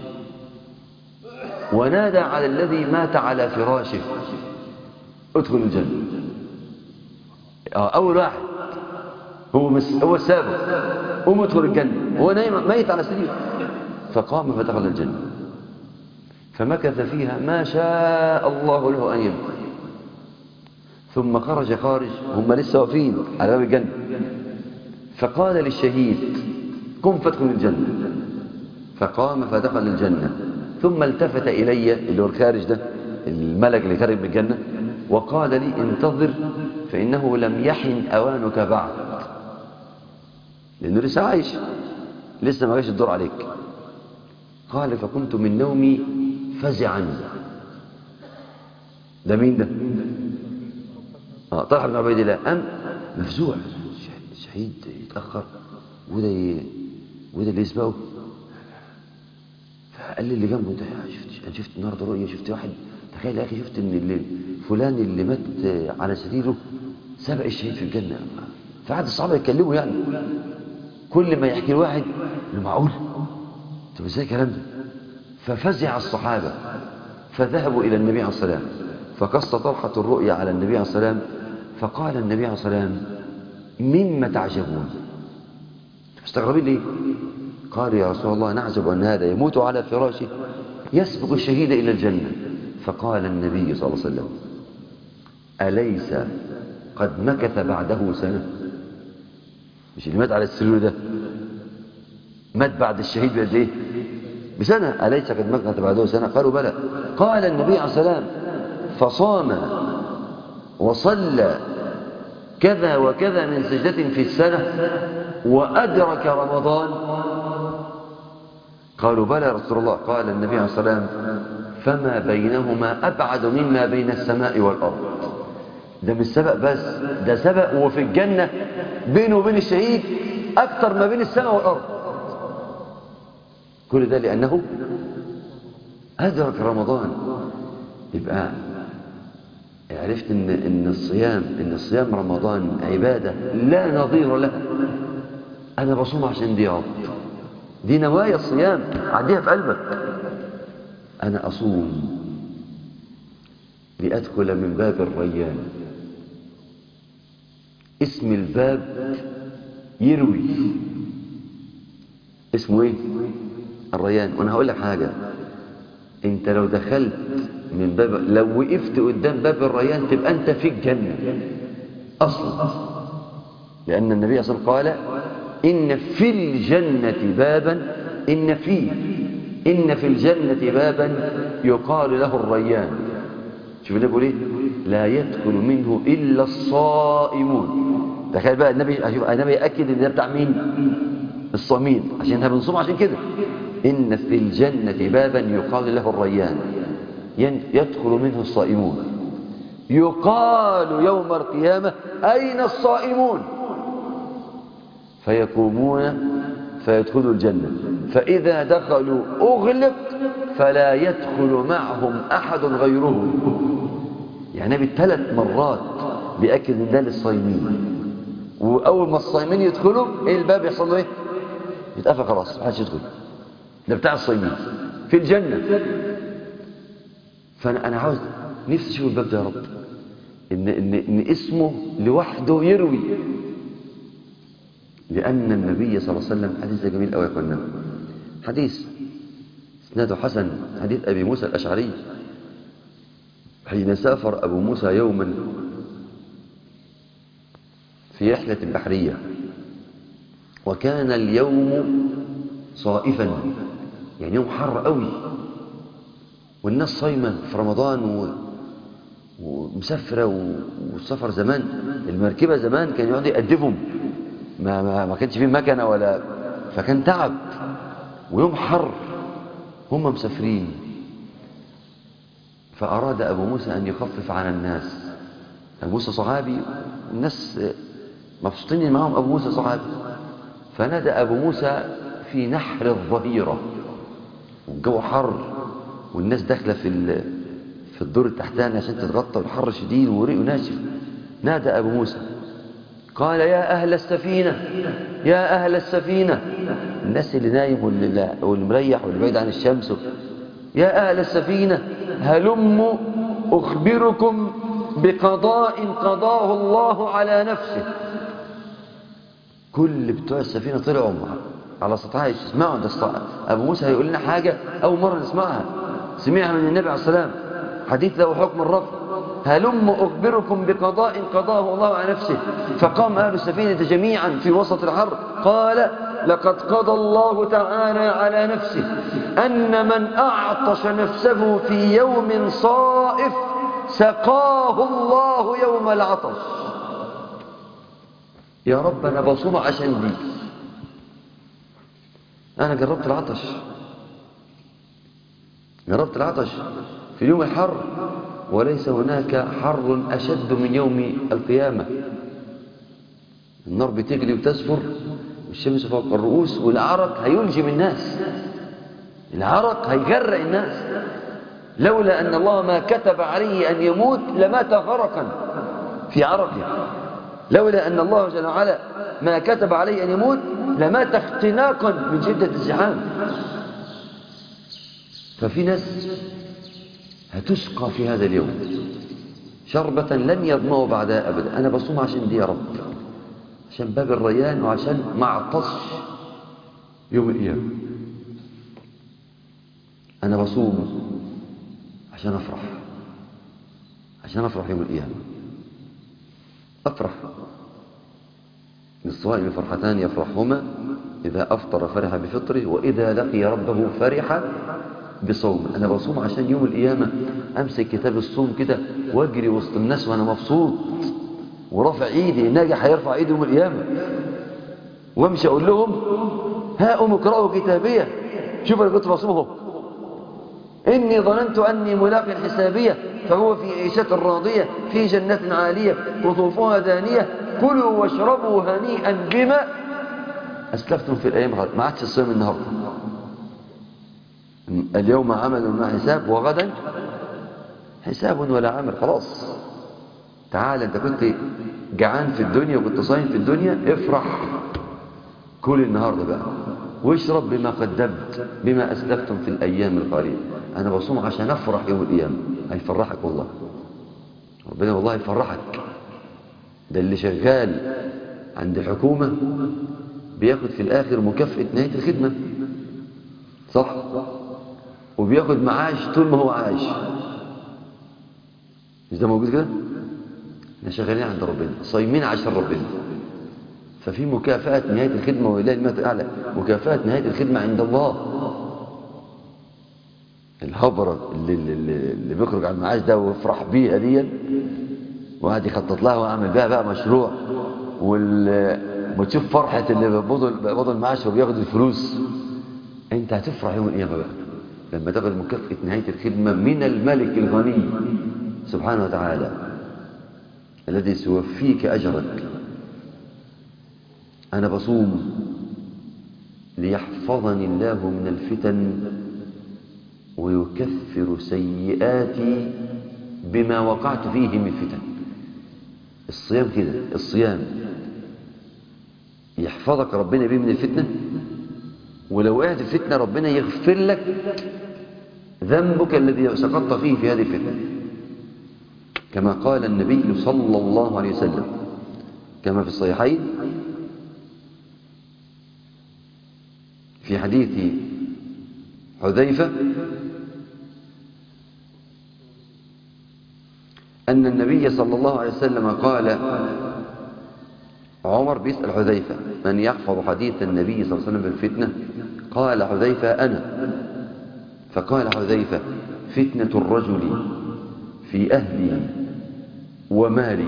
[SPEAKER 1] ونادى على الذي مات على فراشه ادخل الجنة آه، أول واحد هو مس... هو السابق قوم ادخل الجنة هو نايم ميت على سريره فقام فدخل الجنة فمكث فيها ما شاء الله له أن يمكث ثم خرج خارج هم لسه واقفين على باب الجنة فقال للشهيد قم فادخل الجنة فقام فدخل الجنة ثم التفت إلي اللي هو الخارج ده الملك اللي خارج من الجنة وقال لي انتظر فإنه لم يحن أوانك بعد لأنه لسه عايش لسه ما جاش الدور عليك قال فكنت من نومي فزعا ده مين ده اه طلحه بن عبيد الله قام مفزوع شهيد يتاخر وده ي... وده اللي يسبقه فقال لي اللي جنبه ده شفت انا شفت النهارده رؤيه شفت واحد تخيل يا اخي شفت ان اللي فلان اللي مات على سريره سبق الشهيد في الجنه فقعد الصحابه يتكلموا يعني كل ما يحكي الواحد انه معقول طب ازاي الكلام ده ففزع الصحابه فذهبوا الى النبي عليه الصلاه والسلام فقص طلحه الرؤيا على النبي عليه الصلاه والسلام فقال النبي عليه الصلاه والسلام مما تعجبون مستغربين ليه قال يا رسول الله نعجب أن هذا يموت على فراشه يسبق الشهيد إلى الجنة فقال النبي صلى الله عليه وسلم أليس قد مكث بعده سنة مش اللي مات على السرير ده مات بعد الشهيد بقد ايه بسنة أليس قد مكث بعده سنة قالوا بلى قال النبي عليه السلام فصام وصلى كذا وكذا من سجدة في السنة وأدرك رمضان قالوا بلى يا رسول الله قال النبي عليه الصلاة والسلام فما بينهما أبعد مما بين السماء والأرض ده مش سبق بس ده سبق وفي الجنة بينه وبين الشهيد أكثر ما بين السماء والأرض كل ده لأنه أدرك رمضان يبقى عرفت إن, إن الصيام إن الصيام رمضان عبادة لا نظير لها أنا بصوم عشان دي رب دي نوايا الصيام عديها في قلبك أنا أصوم لأدخل من باب الريان اسم الباب يروي اسمه ايه الريان وانا هقول لك حاجه انت لو دخلت من باب لو وقفت قدام باب الريان تبقى انت في الجنه اصلا لان النبي صلى الله عليه وسلم قال ان في الجنه بابا ان في ان في الجنه بابا يقال له الريان شوف النبي بيقول ايه لا يدخل منه الا الصائمون تخيل بقى النبي شوف النبي ياكد ان ده بتاع مين الصامين عشان احنا بنصوم عشان كده ان في الجنه بابا يقال له الريان يدخل منه الصائمون يقال يوم القيامه اين الصائمون فيقومون فيدخلوا الجنه فاذا دخلوا اغلق فلا يدخل معهم احد غيرهم يعني بالثلاث مرات بيأكد ان ده للصايمين واول ما الصايمين يدخلوا ايه الباب يحصل له ايه يتقفل خلاص ما حدش يدخل ده بتاع الصايمين في الجنه فانا انا عاوز نفسي اشوف الباب ده يا رب ان ان ان اسمه لوحده يروي لان النبي صلى الله عليه وسلم حديث جميل قوي يا اخوانا حديث اسناده حسن حديث ابي موسى الاشعري حين سافر ابو موسى يوما في رحلة بحرية وكان اليوم صائفا يعني يوم حر قوي والناس صايمة في رمضان و... ومسافرة و... والسفر زمان المركبة زمان كان يقعد يأدبهم ما, ما, ما كانش فيه مكنة ولا فكان تعب ويوم حر هم مسافرين فأراد أبو موسى أن يخفف على الناس أبو موسى صحابي الناس مبسوطين معهم أبو موسى صحابي فنادى أبو موسى في نحر الظهيرة والجو حر والناس داخلة في في الدور التحتاني عشان تتغطى والحر شديد وريقه ناشف نادى أبو موسى قال يا أهل السفينة يا أهل السفينة الناس اللي نايم واللي, واللي مريح واللي بعيد عن الشمس يا أهل السفينة هلموا أخبركم بقضاء قضاه الله على نفسه كل بتوع السفينة طلعوا على سطحها يسمعوا ده أبو موسى هيقول لنا حاجة أول مرة نسمعها سمعها من النبي عليه السلام حديث له حكم الرفض هلم أخبركم بقضاء قضاه الله على نفسه فقام أهل السفينة جميعا في وسط الحر قال لقد قضى الله تعالى على نفسه أن من أعطش نفسه في يوم صائف سقاه الله يوم العطش يا رب أنا بصوم عشان دي أنا جربت العطش جربت العطش في اليوم الحر وليس هناك حر أشد من يوم القيامة النار بتغلي وتزفر والشمس فوق الرؤوس والعرق هيلجم الناس العرق هيغرق الناس لولا أن الله ما كتب عليه أن يموت لمات غرقا في عرقه لولا أن الله جل وعلا ما كتب عليه أن يموت لمات اختناقا من شدة الزحام ففي ناس هتسقى في هذا اليوم شربة لن يضمعوا بعدها أبدا أنا بصوم عشان دي يا رب عشان باب الريان وعشان ما اعطش يوم القيامة أنا بصوم عشان أفرح عشان أفرح يوم القيامة أفرح للصائم فرحتان يفرحهما إذا أفطر فرح بفطره وإذا لقي ربه فرح بصوم أنا بصوم عشان يوم القيامة أمسك كتاب الصوم كده وأجري وسط الناس وأنا مبسوط ورافع إيدي الناجح هيرفع إيدي يوم القيامة وامشي أقول لهم ها أم اقرأوا كتابية شوف أنا كنت بصومه إني ظننت أني ملاق حسابية فهو في عيشة راضية في جنة عالية قطوفها دانية كلوا واشربوا هنيئا بما أسلفتم في الأيام غد ما عادش الصيام النهاردة اليوم عمل مع حساب وغدا حساب ولا عمل خلاص تعال انت كنت جعان في الدنيا وكنت صايم في الدنيا افرح كل النهاردة بقى واشرب بما قدمت بما أسلفتم في الأيام القليلة أنا بصوم عشان أفرح يوم القيامة هيفرحك والله ربنا والله يفرحك ده اللي شغال عند الحكومة بياخد في الآخر مكافأة نهاية الخدمة صح وبياخد معاش طول ما هو عايش مش ده موجود كده احنا شغالين عند ربنا صايمين عشان ربنا ففي مكافأة نهاية الخدمة ولله المثل الأعلى مكافأة نهاية الخدمة عند الله الهبرة اللي, اللي, اللي بيخرج على المعاش ده ويفرح بيها دي وقعد يخطط لها ويعمل بيها بقى مشروع وال وتشوف فرحة اللي بيقبضوا المعاش وبياخد الفلوس انت هتفرح يوم القيامة بقى لما تاخد مكافأة نهاية الخدمة من الملك الغني سبحانه وتعالى الذي سيوفيك أجرك أنا بصوم ليحفظني الله من الفتن ويكفر سيئاتي بما وقعت فيه من فتن الصيام كده الصيام يحفظك ربنا بيه من الفتنة ولو وقعت في فتنة ربنا يغفر لك ذنبك الذي سقطت فيه في هذه الفتنة كما قال النبي صلى الله عليه وسلم كما في الصحيحين في حديث حذيفة أن النبي صلى الله عليه وسلم قال عمر بيسأل حذيفة من يحفظ حديث النبي صلى الله عليه وسلم بالفتنة قال حذيفة أنا فقال حذيفة فتنة الرجل في أهلي ومالي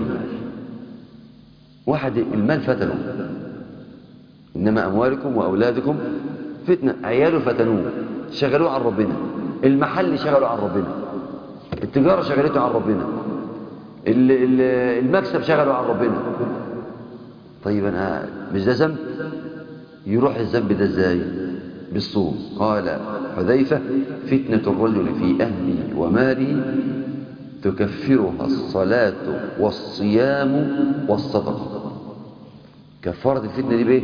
[SPEAKER 1] واحد المال فتنه إنما أموالكم وأولادكم فتنة عياله فتنوه شغلوه عن ربنا المحل شغلوا عن ربنا التجارة شغلته عن ربنا المكسب شغله عن ربنا طيب أنا مش ده ذنب يروح الذنب ده ازاي بالصوم قال حذيفة فتنة الرجل في أهله وماله تكفرها الصلاة والصيام والصدقة كفارة الفتنة دي بايه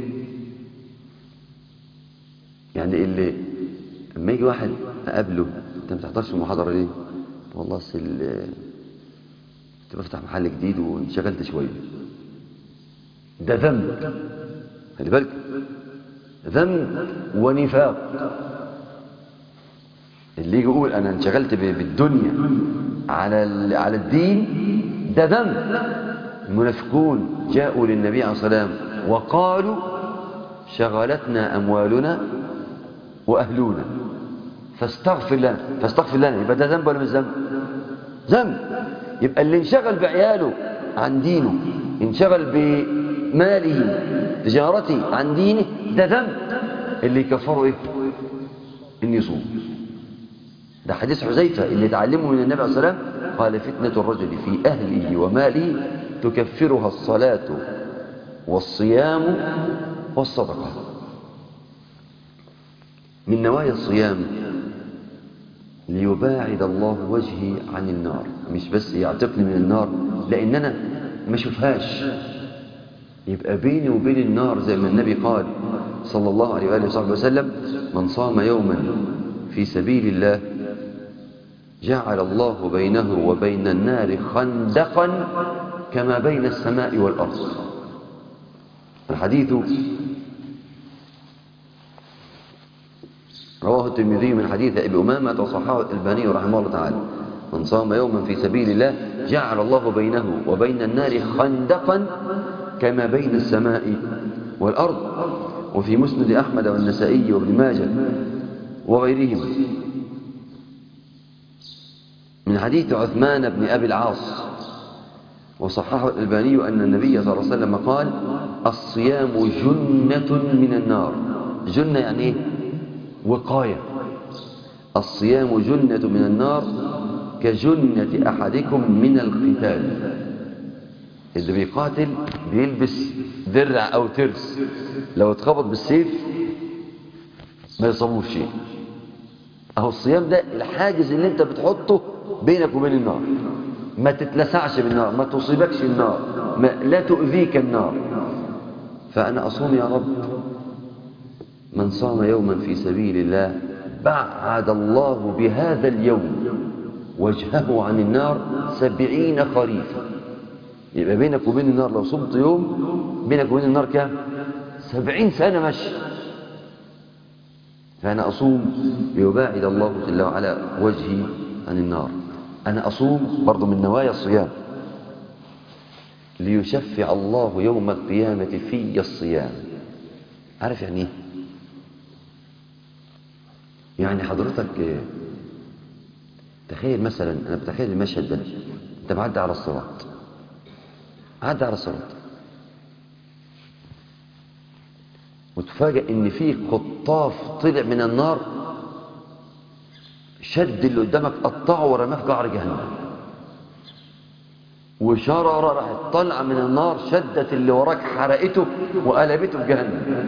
[SPEAKER 1] يعني اللي لما يجي واحد اقابله انت ما بتحضرش المحاضرة ليه والله اصل كنت بفتح محل جديد وانشغلت شوية ده ذنب خلي بالك ذنب ونفاق اللي يجي يقول انا انشغلت بالدنيا على على الدين ده ذنب المنافقون جاءوا للنبي عليه الصلاه والسلام وقالوا شغلتنا اموالنا واهلنا فاستغفر لنا فاستغفر لنا يبقى ده ذنب ولا مش ذنب ذنب يبقى اللي انشغل بعياله عن دينه انشغل بماله تجارته عن دينه ده ذنب اللي يكفره ايه ان يصوم ده حديث حذيفة اللي اتعلمه من النبي عليه الصلاة والسلام قال فتنة الرجل في أهله وماله تكفرها الصلاة والصيام والصدقة من نوايا الصيام ليباعد الله وجهي عن النار مش بس يعتقني من النار لأن أنا ما اشوفهاش يبقى بيني وبين النار زي ما النبي قال صلى الله عليه وآله وصحبه وسلم من صام يوما في سبيل الله جعل الله بينه وبين النار خندقا كما بين السماء والأرض الحديث رواه الترمذي من حديث أبي أمامة وصححه الألباني رحمه الله تعالى من صام يوما في سبيل الله جعل الله بينه وبين النار خندقا كما بين السماء والأرض وفي مسند أحمد والنسائي وابن ماجه وغيرهم من حديث عثمان بن أبي العاص وصححه الألباني أن النبي صلى الله عليه وسلم قال الصيام جنة من النار جنة يعني إيه؟ وقاية الصيام جنة من النار كجنة أحدكم من القتال اللي بيقاتل بيلبس درع أو ترس لو اتخبط بالسيف ما يصابوش شيء أهو الصيام ده الحاجز اللي انت بتحطه بينك وبين النار ما تتلسعش بالنار ما تصيبكش النار ما لا تؤذيك النار فأنا أصوم يا رب من صام يوما في سبيل الله بعد الله بهذا اليوم وجهه عن النار سبعين خريفا يبقى بينك وبين النار لو صمت يوم بينك وبين النار كام سبعين سنة مشي فأنا أصوم ليباعد الله جل وعلا وجهي عن النار أنا أصوم برضو من نوايا الصيام ليشفع الله يوم القيامة في الصيام عارف يعني ايه يعني حضرتك تخيل مثلا أنا بتخيل المشهد ده أنت معدي على الصراط عدى على الصراط وتفاجئ ان في قطاف طلع من النار شد اللي قدامك قطعه ورماه في قعر جهنم وشرارة راحت طالعه من النار شدت اللي وراك حرقته وقلبته في جهنم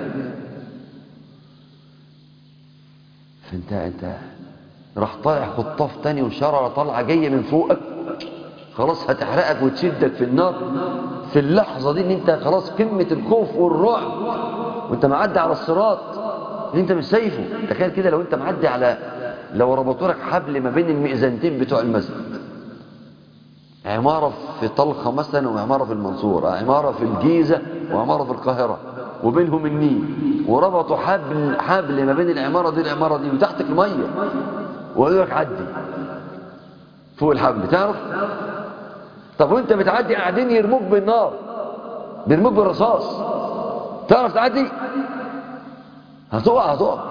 [SPEAKER 1] فانت انت راح طالع خطاف تاني وشرارة طالعه جايه من فوقك خلاص هتحرقك وتشدك في النار في اللحظة دي ان انت خلاص قمة الخوف والرعب وانت معدي على الصراط اللي انت مش شايفه تخيل كده لو انت معدي على لو ربطوا لك حبل ما بين المئذنتين بتوع المسجد عمارة في طلخة مثلا وعمارة في المنصورة عمارة في الجيزة وعمارة في القاهرة وبينهم النيل وربطوا حبل حبل ما بين العمارة دي العمارة دي وتحتك المية وقالوا لك عدي فوق الحبل تعرف طب وانت بتعدي قاعدين يرموك بالنار بيرموك بالرصاص تعرف تعدي هتقع هتقع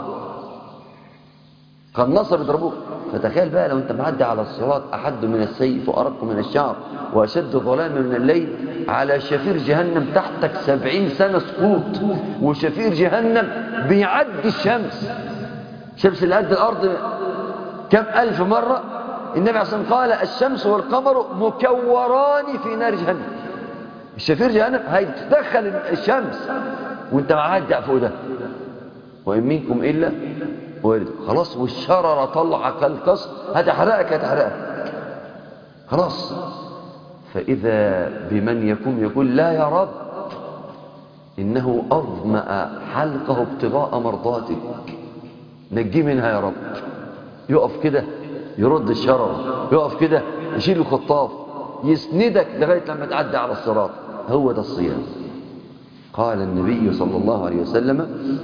[SPEAKER 1] قناصة بيضربوك فتخيل بقى لو انت معدي على الصراط احد من السيف وارق من الشعر واشد ظلاما من الليل على شفير جهنم تحتك سبعين سنة سقوط وشفير جهنم بيعدي الشمس شمس اللي قد الارض كم الف مرة النبي عليه الصلاة والسلام قال الشمس والقمر مكوران في نار جهنم الشفير جهنم هيتدخل الشمس وانت معدي فوق ده وإن منكم إلا وارد خلاص والشررة طلع كالقصر هتحرقك هتحرقك خلاص فإذا بمن يكون يقول لا يا رب إنه أظمأ حلقه ابتغاء مرضاتك نجي منها يا رب يقف كده يرد الشرر يقف كده يشيل الخطاف يسندك لغاية لما تعدي على الصراط هو ده الصيام قال النبي صلى الله عليه وسلم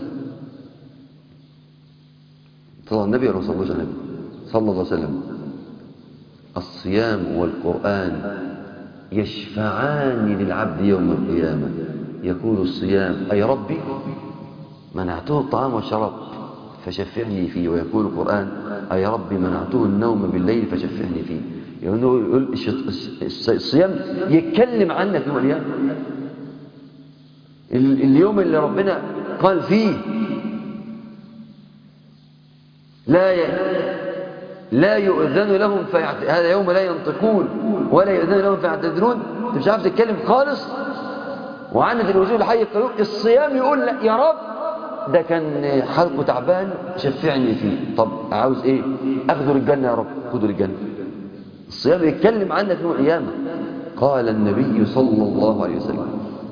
[SPEAKER 1] صلى النبي ولا صلى الله عليه وسلم صلى الله عليه وسلم الصيام والقرآن يشفعان للعبد يوم القيامة يقول الصيام أي ربي منعته الطعام والشراب فشفعني فيه ويقول القرآن أي ربي منعته النوم بالليل فشفعني فيه يعني يقول الصيام يتكلم عنك يوم القيامة اليوم اللي ربنا قال فيه لا ي... لا يؤذن لهم فيعت... هذا يوم لا ينطقون ولا يؤذن لهم فيعتذرون انت مش عارف تتكلم خالص وعنت الوجوه الحي القيوم الصيام يقول لا يا رب ده كان حلقه تعبان شفعني فيه طب عاوز ايه اخذه للجنه يا رب خذه للجنه الصيام يتكلم عنك يوم القيامه قال النبي صلى الله عليه وسلم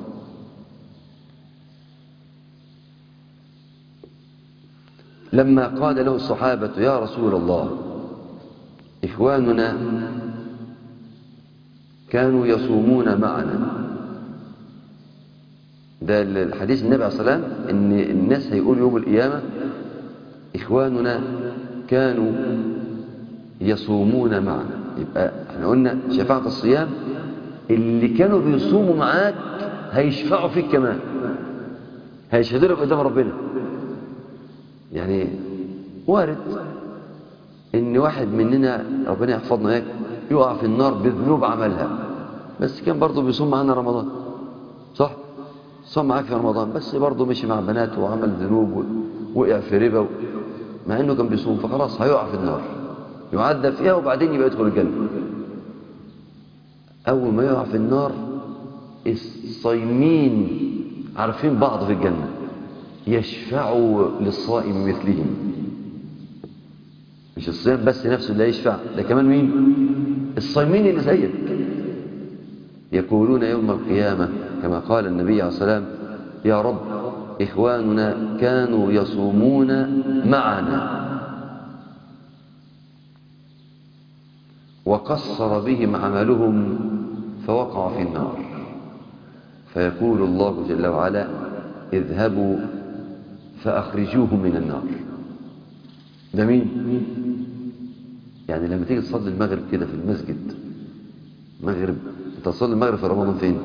[SPEAKER 1] لما قال له الصحابة يا رسول الله إخواننا كانوا يصومون معنا ده الحديث النبي عليه الصلاة والسلام ان الناس هيقول يوم القيامة اخواننا كانوا يصومون معنا يبقى احنا قلنا شفاعة الصيام اللي كانوا بيصوموا معاك هيشفعوا فيك كمان هيشهدوا لك قدام ربنا يعني وارد ان واحد مننا ربنا يحفظنا اياك يقع في النار بذنوب عملها بس كان برضه بيصوم معانا رمضان صح صام معاك في رمضان بس برضه مشي مع بنات وعمل ذنوب ووقع في ربا و... مع انه كان بيصوم فخلاص هيقع في النار يعذب فيها وبعدين يبقى يدخل الجنة اول ما يقع في النار الصايمين عارفين بعض في الجنة يشفعوا للصائم مثلهم مش الصيام بس نفسه اللي يشفع ده كمان مين الصايمين اللي زيك يقولون يوم القيامة كما قال النبي عليه الصلاة والسلام يا رب إخواننا كانوا يصومون معنا وقصر بهم عملهم فوقعوا في النار فيقول الله جل وعلا اذهبوا فأخرجوه من النار ده مين يعني لما تيجي تصلي المغرب كده في المسجد مغرب انت تصلي المغرب في رمضان فين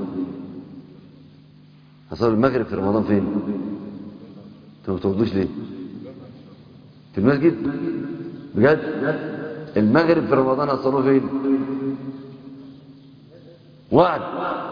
[SPEAKER 1] هتصلي المغرب في رمضان فين انتوا ما بتاخدوش ليه في المسجد بجد المغرب في رمضان هتصلوا فين وعد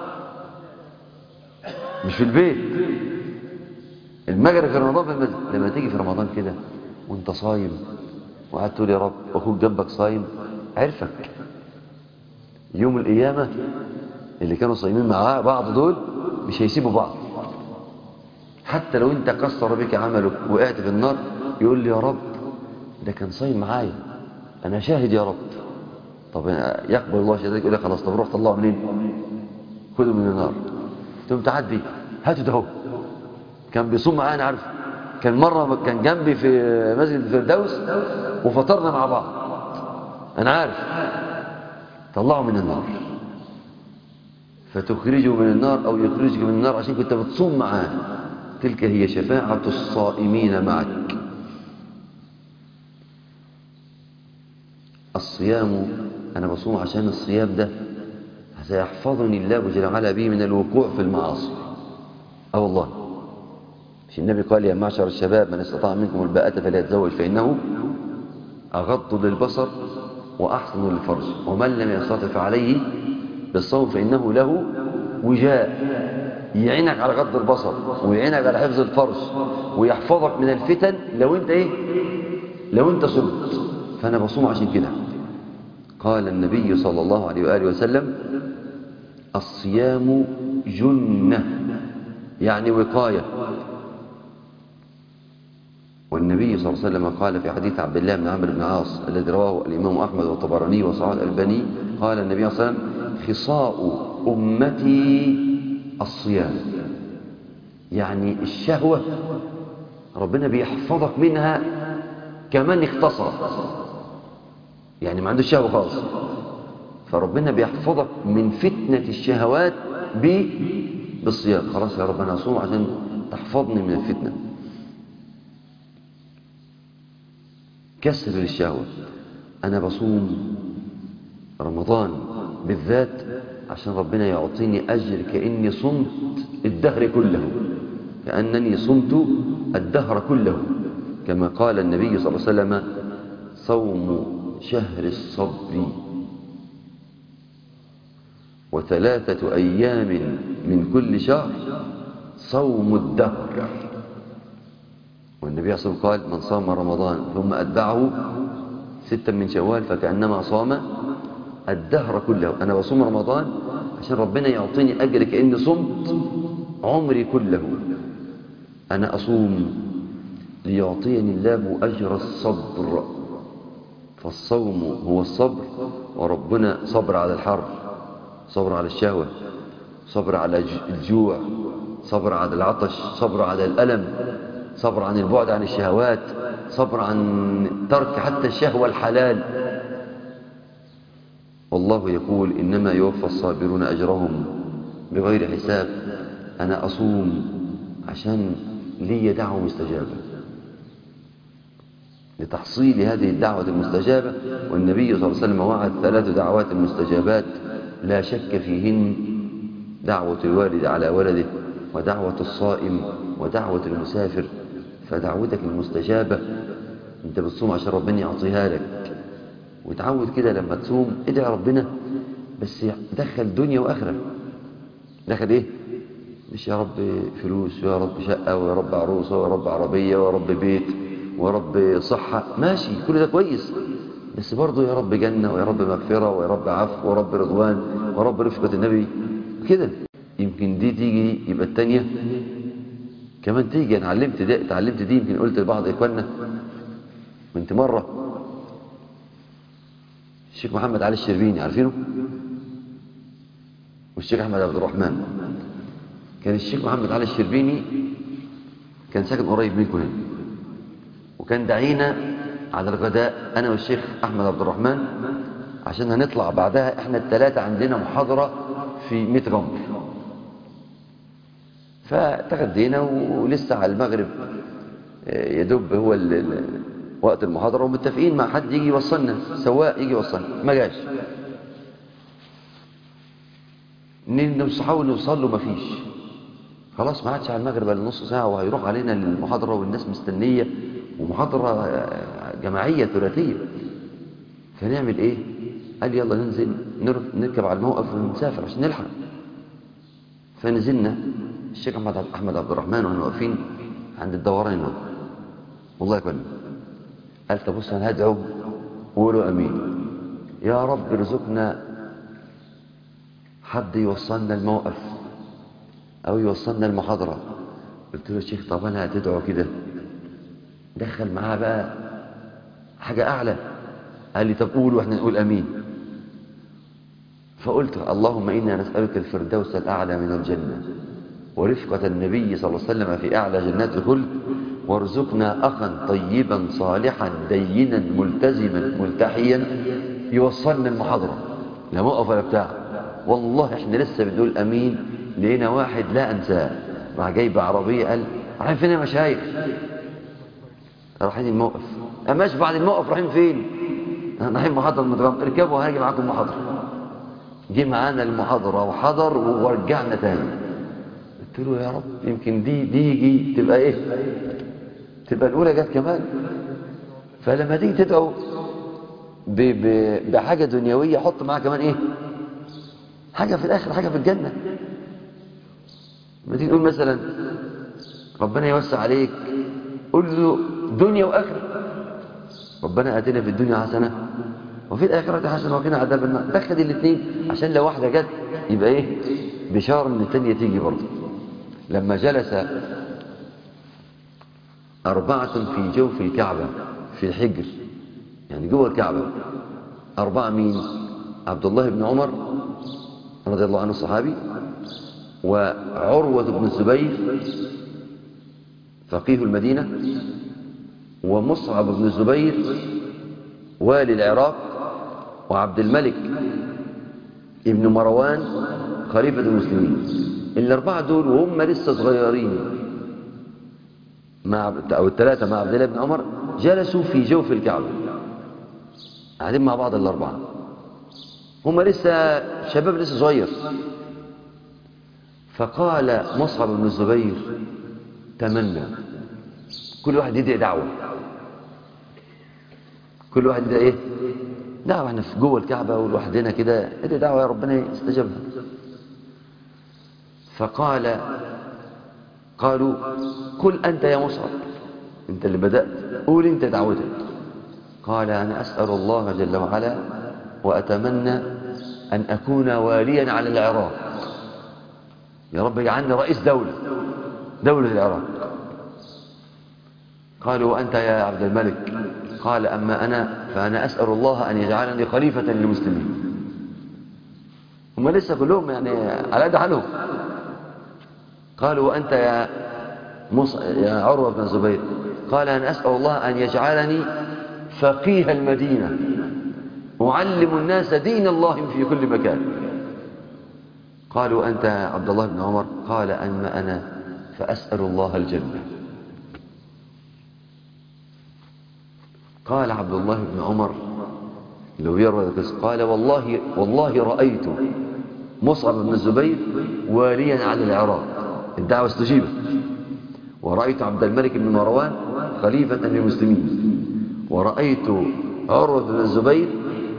[SPEAKER 1] مش في البيت المغرب في رمضان في المسجد لما تيجي في رمضان كده وانت صايم وقعدت تقول يا رب واخوك جنبك صايم عرفك يوم القيامة اللي كانوا صايمين مع بعض دول مش هيسيبوا بعض حتى لو انت كسر بك عملك وقعت في النار يقول لي يا رب ده كان صايم معايا انا شاهد يا رب طب يقبل الله شهادتك يقول لك خلاص طب روح طلعه منين خده من النار تقوم تعدي هاته ده هو كان بيصوم معايا انا عارف كان مرة كان جنبي في مسجد الفردوس وفطرنا مع بعض انا عارف طلعه من النار فتخرجه من النار او يخرجك من النار عشان كنت بتصوم معاه تلك هي شفاعة الصائمين معك الصيام أنا بصوم عشان الصيام ده سيحفظني الله جل وعلا به من الوقوع في المعاصي أه والله مش النبي قال يا معشر الشباب من استطاع منكم الباءة فليتزوج فإنه أغض للبصر وأحسن للفرج ومن لم يستطع فعليه بالصوم فإنه له وجاء يعينك على غض البصر ويعينك على حفظ الفرج ويحفظك من الفتن لو انت ايه لو انت صمت فانا بصوم عشان كده قال النبي صلى الله عليه وآله وسلم الصيام جنة يعني وقاية والنبي صلى الله عليه وسلم قال في حديث عبد الله بن عمرو بن عاص الذي رواه الإمام أحمد والطبراني وصححه الألباني قال النبي صلى الله عليه وسلم خصاء أمتي الصيام يعني الشهوة ربنا بيحفظك منها كمان اختصر يعني ما عندوش شهوة خالص فربنا بيحفظك من فتنة الشهوات ب بالصيام خلاص يا رب انا اصوم عشان تحفظني من الفتنة كسر للشهوة انا بصوم رمضان بالذات عشان ربنا يعطيني أجر كأني صمت الدهر كله كأنني صمت الدهر كله كما قال النبي صلى الله عليه وسلم صوم شهر الصبر وثلاثة أيام من كل شهر صوم الدهر والنبي صلى الله عليه وسلم قال من صام رمضان ثم أتبعه ستا من شوال فكأنما صام الدهر كله أنا بصوم رمضان عشان ربنا يعطيني أجر كأني صمت عمري كله أنا أصوم ليعطيني الله أجر الصبر فالصوم هو الصبر وربنا صبر على الحرب صبر على الشهوة صبر على الجوع صبر على العطش صبر على الألم صبر عن البعد عن الشهوات صبر عن ترك حتى الشهوة الحلال والله يقول إنما يوفى الصابرون أجرهم بغير حساب أنا أصوم عشان لي دعوة مستجابة لتحصيل هذه الدعوة المستجابة والنبي صلى الله عليه وسلم وعد ثلاث دعوات مستجابات لا شك فيهن دعوة الوالد على ولده ودعوة الصائم ودعوة المسافر فدعوتك المستجابة انت بتصوم عشان ربنا يعطيها لك وتعود كده لما تصوم ادعي ربنا بس دخل دنيا واخره دخل ايه مش يا رب فلوس ويا رب شقه ويا رب عروسه ويا رب عربيه ويا رب بيت ويا رب صحه ماشي كل ده كويس بس برضه يا رب جنه ويا رب مغفره ويا رب عفو ويا رب رضوان ويا رب رفقه النبي كده يمكن دي تيجي يبقى الثانيه كمان تيجي انا علمت ده اتعلمت دي يمكن قلت لبعض اخواننا كنت مره الشيخ محمد علي الشربيني عارفينه والشيخ احمد عبد الرحمن كان الشيخ محمد علي الشربيني كان ساكن قريب منكم هنا وكان دعينا على الغداء انا والشيخ احمد عبد الرحمن عشان هنطلع بعدها احنا الثلاثه عندنا محاضره في 100 رمل فتغدينا ولسه على المغرب يدب هو ال ال وقت المحاضرة ومتفقين مع حد يجي يوصلنا سواق يجي يوصلنا ما جاش نحاول نوصل له مفيش خلاص ما عادش على المغرب الا نص ساعة وهيروح علينا المحاضرة والناس مستنية ومحاضرة جماعية ثلاثية فنعمل ايه قال يلا ننزل نركب على الموقف ونسافر عشان نلحق فنزلنا الشيخ احمد عبد الرحمن واحنا واقفين عند الدوران هنا والله كنا قال طب بص انا هدعو وقولوا امين يا رب ارزقنا حد يوصلنا الموقف او يوصلنا المحاضره قلت له يا شيخ طب انا هتدعو كده دخل معاه بقى حاجه اعلى قال لي طب قول واحنا نقول امين فقلت اللهم انا نسالك الفردوس الاعلى من الجنه ورفقه النبي صلى الله عليه وسلم في اعلى جنات الخلد وارزقنا أخا طيبا صالحا دينا ملتزما ملتحيا يوصلنا المحاضرة لا موقف ولا بتاع والله احنا لسه بنقول أمين لقينا واحد لا أنساه راح جايب عربية قال رايحين فين يا مشايخ رايحين الموقف أماش بعد الموقف رايحين فين رايحين محاضرة المدرسة اركبوا هاجي معاكم محاضرة جه معانا المحاضرة وحضر ورجعنا تاني قلت له يا رب يمكن دي دي يجي تبقى ايه تبقى الأولى جت كمان فلما تيجي تدعو ب ب بحاجة دنيوية حط معاها كمان إيه حاجة في الآخر حاجة في الجنة لما تيجي تقول مثلا ربنا يوسع عليك قول له دنيا وآخرة ربنا آتنا في الدنيا حسنة وفي الآخرة حسنة وقنا عذاب النار دخل الاثنين عشان لو واحدة جت يبقى إيه بشارة إن الثانية تيجي برضه لما جلس أربعة في جوف الكعبة في الحجر يعني جوه الكعبة أربعة مين عبد الله بن عمر رضي الله عنه الصحابي وعروة بن الزبير فقيه المدينة ومصعب بن الزبير والي العراق وعبد الملك ابن مروان خليفة المسلمين الأربعة دول وهم لسه صغيرين مع أو الثلاثة مع عبد الله بن عمر جلسوا في جوف الكعبة قاعدين مع بعض الأربعة هم لسه شباب لسه صغير فقال مصعب بن الزبير تمنى كل واحد يدعي دعوة كل واحد يدعي ايه دعوة احنا في جوه الكعبة ولوحدنا كده ادعي دعوة يا ربنا يستجبها فقال قالوا قل أنت يا مصعب أنت اللي بدأت قول أنت دعوتك قال أنا أسأل الله جل وعلا وأتمنى أن أكون واليا على العراق يا رب اجعلني رئيس دولة دولة العراق قالوا وأنت يا عبد الملك قال أما أنا فأنا أسأل الله أن يجعلني خليفة للمسلمين هم لسه كلهم يعني على قد حالهم قالوا وأنت يا, مص... يا عروة بن الزبير قال أنا أسأل الله أن يجعلني فقيه المدينة أعلم الناس دين الله في كل مكان قالوا أنت عبد الله بن عمر قال أما أنا فأسأل الله الجنة قال عبد الله بن عمر لو يروى القصة قال والله والله رأيت مصعب بن الزبير واليا على العراق الدعوة استجيبت ورأيت عبد الملك بن مروان خليفة للمسلمين ورأيت عروة بن الزبير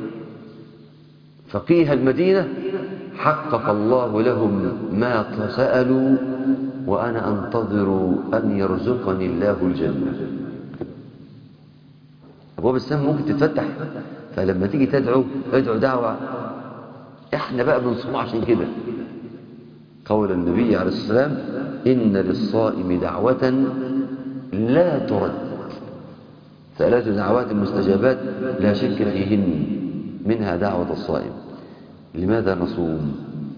[SPEAKER 1] فقيه المدينة حقق الله لهم ما سألوا وأنا أنتظر أن يرزقني الله الجنة أبواب السماء ممكن تتفتح فلما تيجي تدعو ادعو دعوة احنا بقى بنصوم عشان كده قول النبي عليه السلام إن للصائم دعوة لا ترد ثلاث دعوات مستجابات لا شك فيهن منها دعوة الصائم لماذا نصوم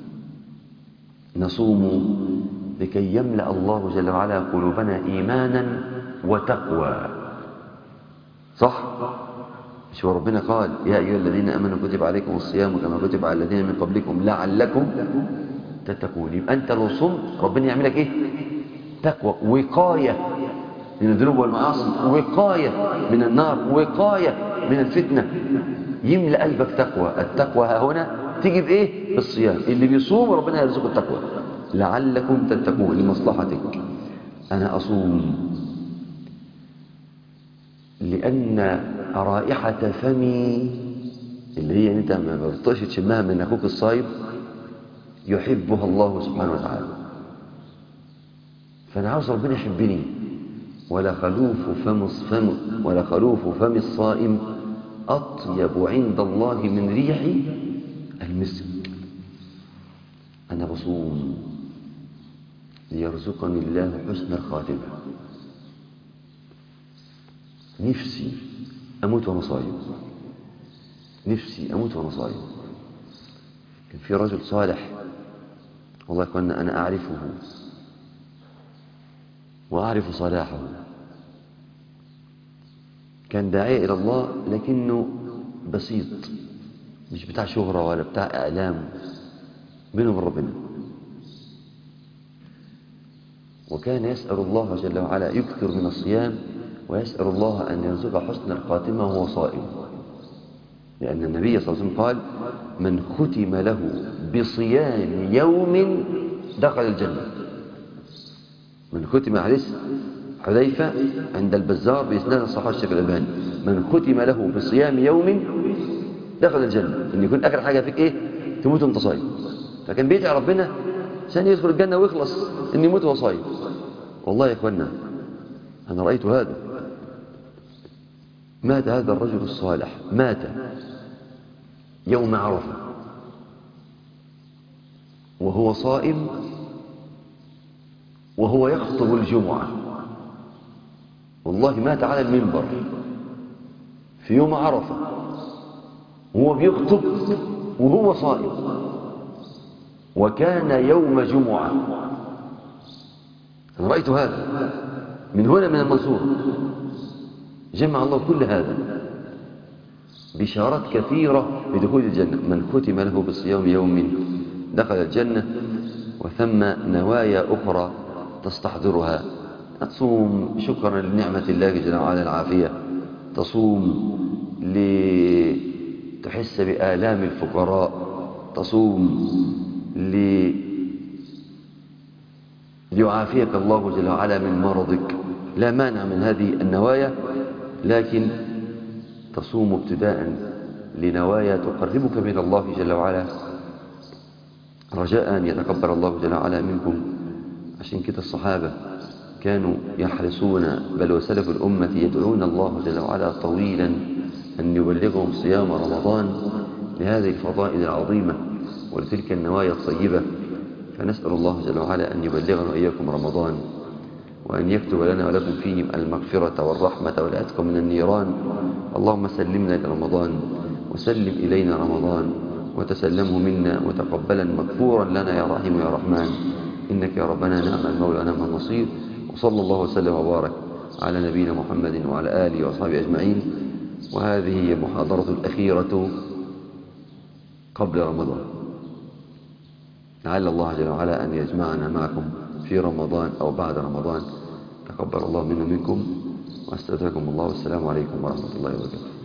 [SPEAKER 1] نصوم لكي يملأ الله جل وعلا قلوبنا إيمانا وتقوى صح شو ربنا قال يا أيها الذين أمنوا كتب عليكم الصيام كما كتب على الذين من قبلكم لعلكم تتقون يبقى أنت لو صمت ربنا يعملك إيه تقوى وقاية من الذنوب والمعاصي وقاية من النار وقاية من الفتنة يملأ قلبك تقوى التقوى ها هنا تيجي بإيه بالصيام اللي بيصوم ربنا يرزقه التقوى لعلكم تتقون لمصلحتك أنا أصوم لأن رائحة فمي اللي هي أنت ما بتطيقش تشمها من أخوك الصايم يحبها الله سبحانه وتعالى فأنا عاوز ربنا يحبني ولا خلوف فم فم ولا خلوف فم الصائم أطيب عند الله من ريح المسك أنا بصوم ليرزقني الله حسن الخاتمة نفسي أموت وأنا صايم نفسي أموت وأنا صايم كان في رجل صالح والله كنا أنا أعرفه وأعرف صلاحه كان داعية إلى الله لكنه بسيط مش بتاع شهرة ولا بتاع إعلام بينه وبين ربنا وكان يسأل الله جل وعلا يكثر من الصيام ويسأل الله أن يرزق حسن الخاتمة وهو صائم لأن النبي صلى الله عليه وسلم قال من ختم له بصيام يوم دخل الجنة من ختم حديث حذيفة عند البزار بإسناد الصحابة الشيخ الألباني من ختم له بصيام يوم دخل الجنة إن يكون آخر حاجة فيك إيه تموت وأنت صايم فكان بيدعي ربنا عشان يدخل الجنة ويخلص إن يموت وهو صايم والله يا إخوانا أنا رأيت هذا مات هذا الرجل الصالح مات يوم عرفة وهو صائم وهو يخطب الجمعة والله مات على المنبر في يوم عرفة وهو بيخطب وهو صائم وكان يوم جمعة أنا رأيت هذا من هنا من المنصور جمع الله كل هذا بشارات كثيرة بدخول الجنة من ختم له بصيام يوم دخل الجنة وثم نوايا أخرى تستحضرها تصوم شكرا لنعمة الله جل وعلا العافية تصوم لتحس بآلام الفقراء تصوم ل ليعافيك الله جل وعلا من مرضك لا مانع من هذه النوايا لكن تصوم ابتداء لنوايا تقربك من الله جل وعلا رجاء أن يتقبل الله جل وعلا منكم عشان كده الصحابة كانوا يحرصون بل وسلف الأمة يدعون الله جل وعلا طويلا أن يبلغهم صيام رمضان لهذه الفضائل العظيمة ولتلك النوايا الطيبة فنسأل الله جل وعلا أن يبلغنا وإياكم رمضان وأن يكتب لنا ولكم فيه المغفرة والرحمة والعتق من النيران اللهم سلمنا لرمضان وسلم إلينا رمضان وتسلمه منا وتقبلا مغفورا لنا يا رحيم يا رحمن إنك يا ربنا نعم المولى نعم النصير وصلى الله وسلم وبارك على نبينا محمد وعلى آله وأصحابه أجمعين وهذه هي المحاضرة الأخيرة قبل رمضان لعل الله جل وعلا أن يجمعنا معكم في رمضان أو بعد رمضان تقبل الله منا منكم واستودعكم الله والسلام عليكم ورحمة الله وبركاته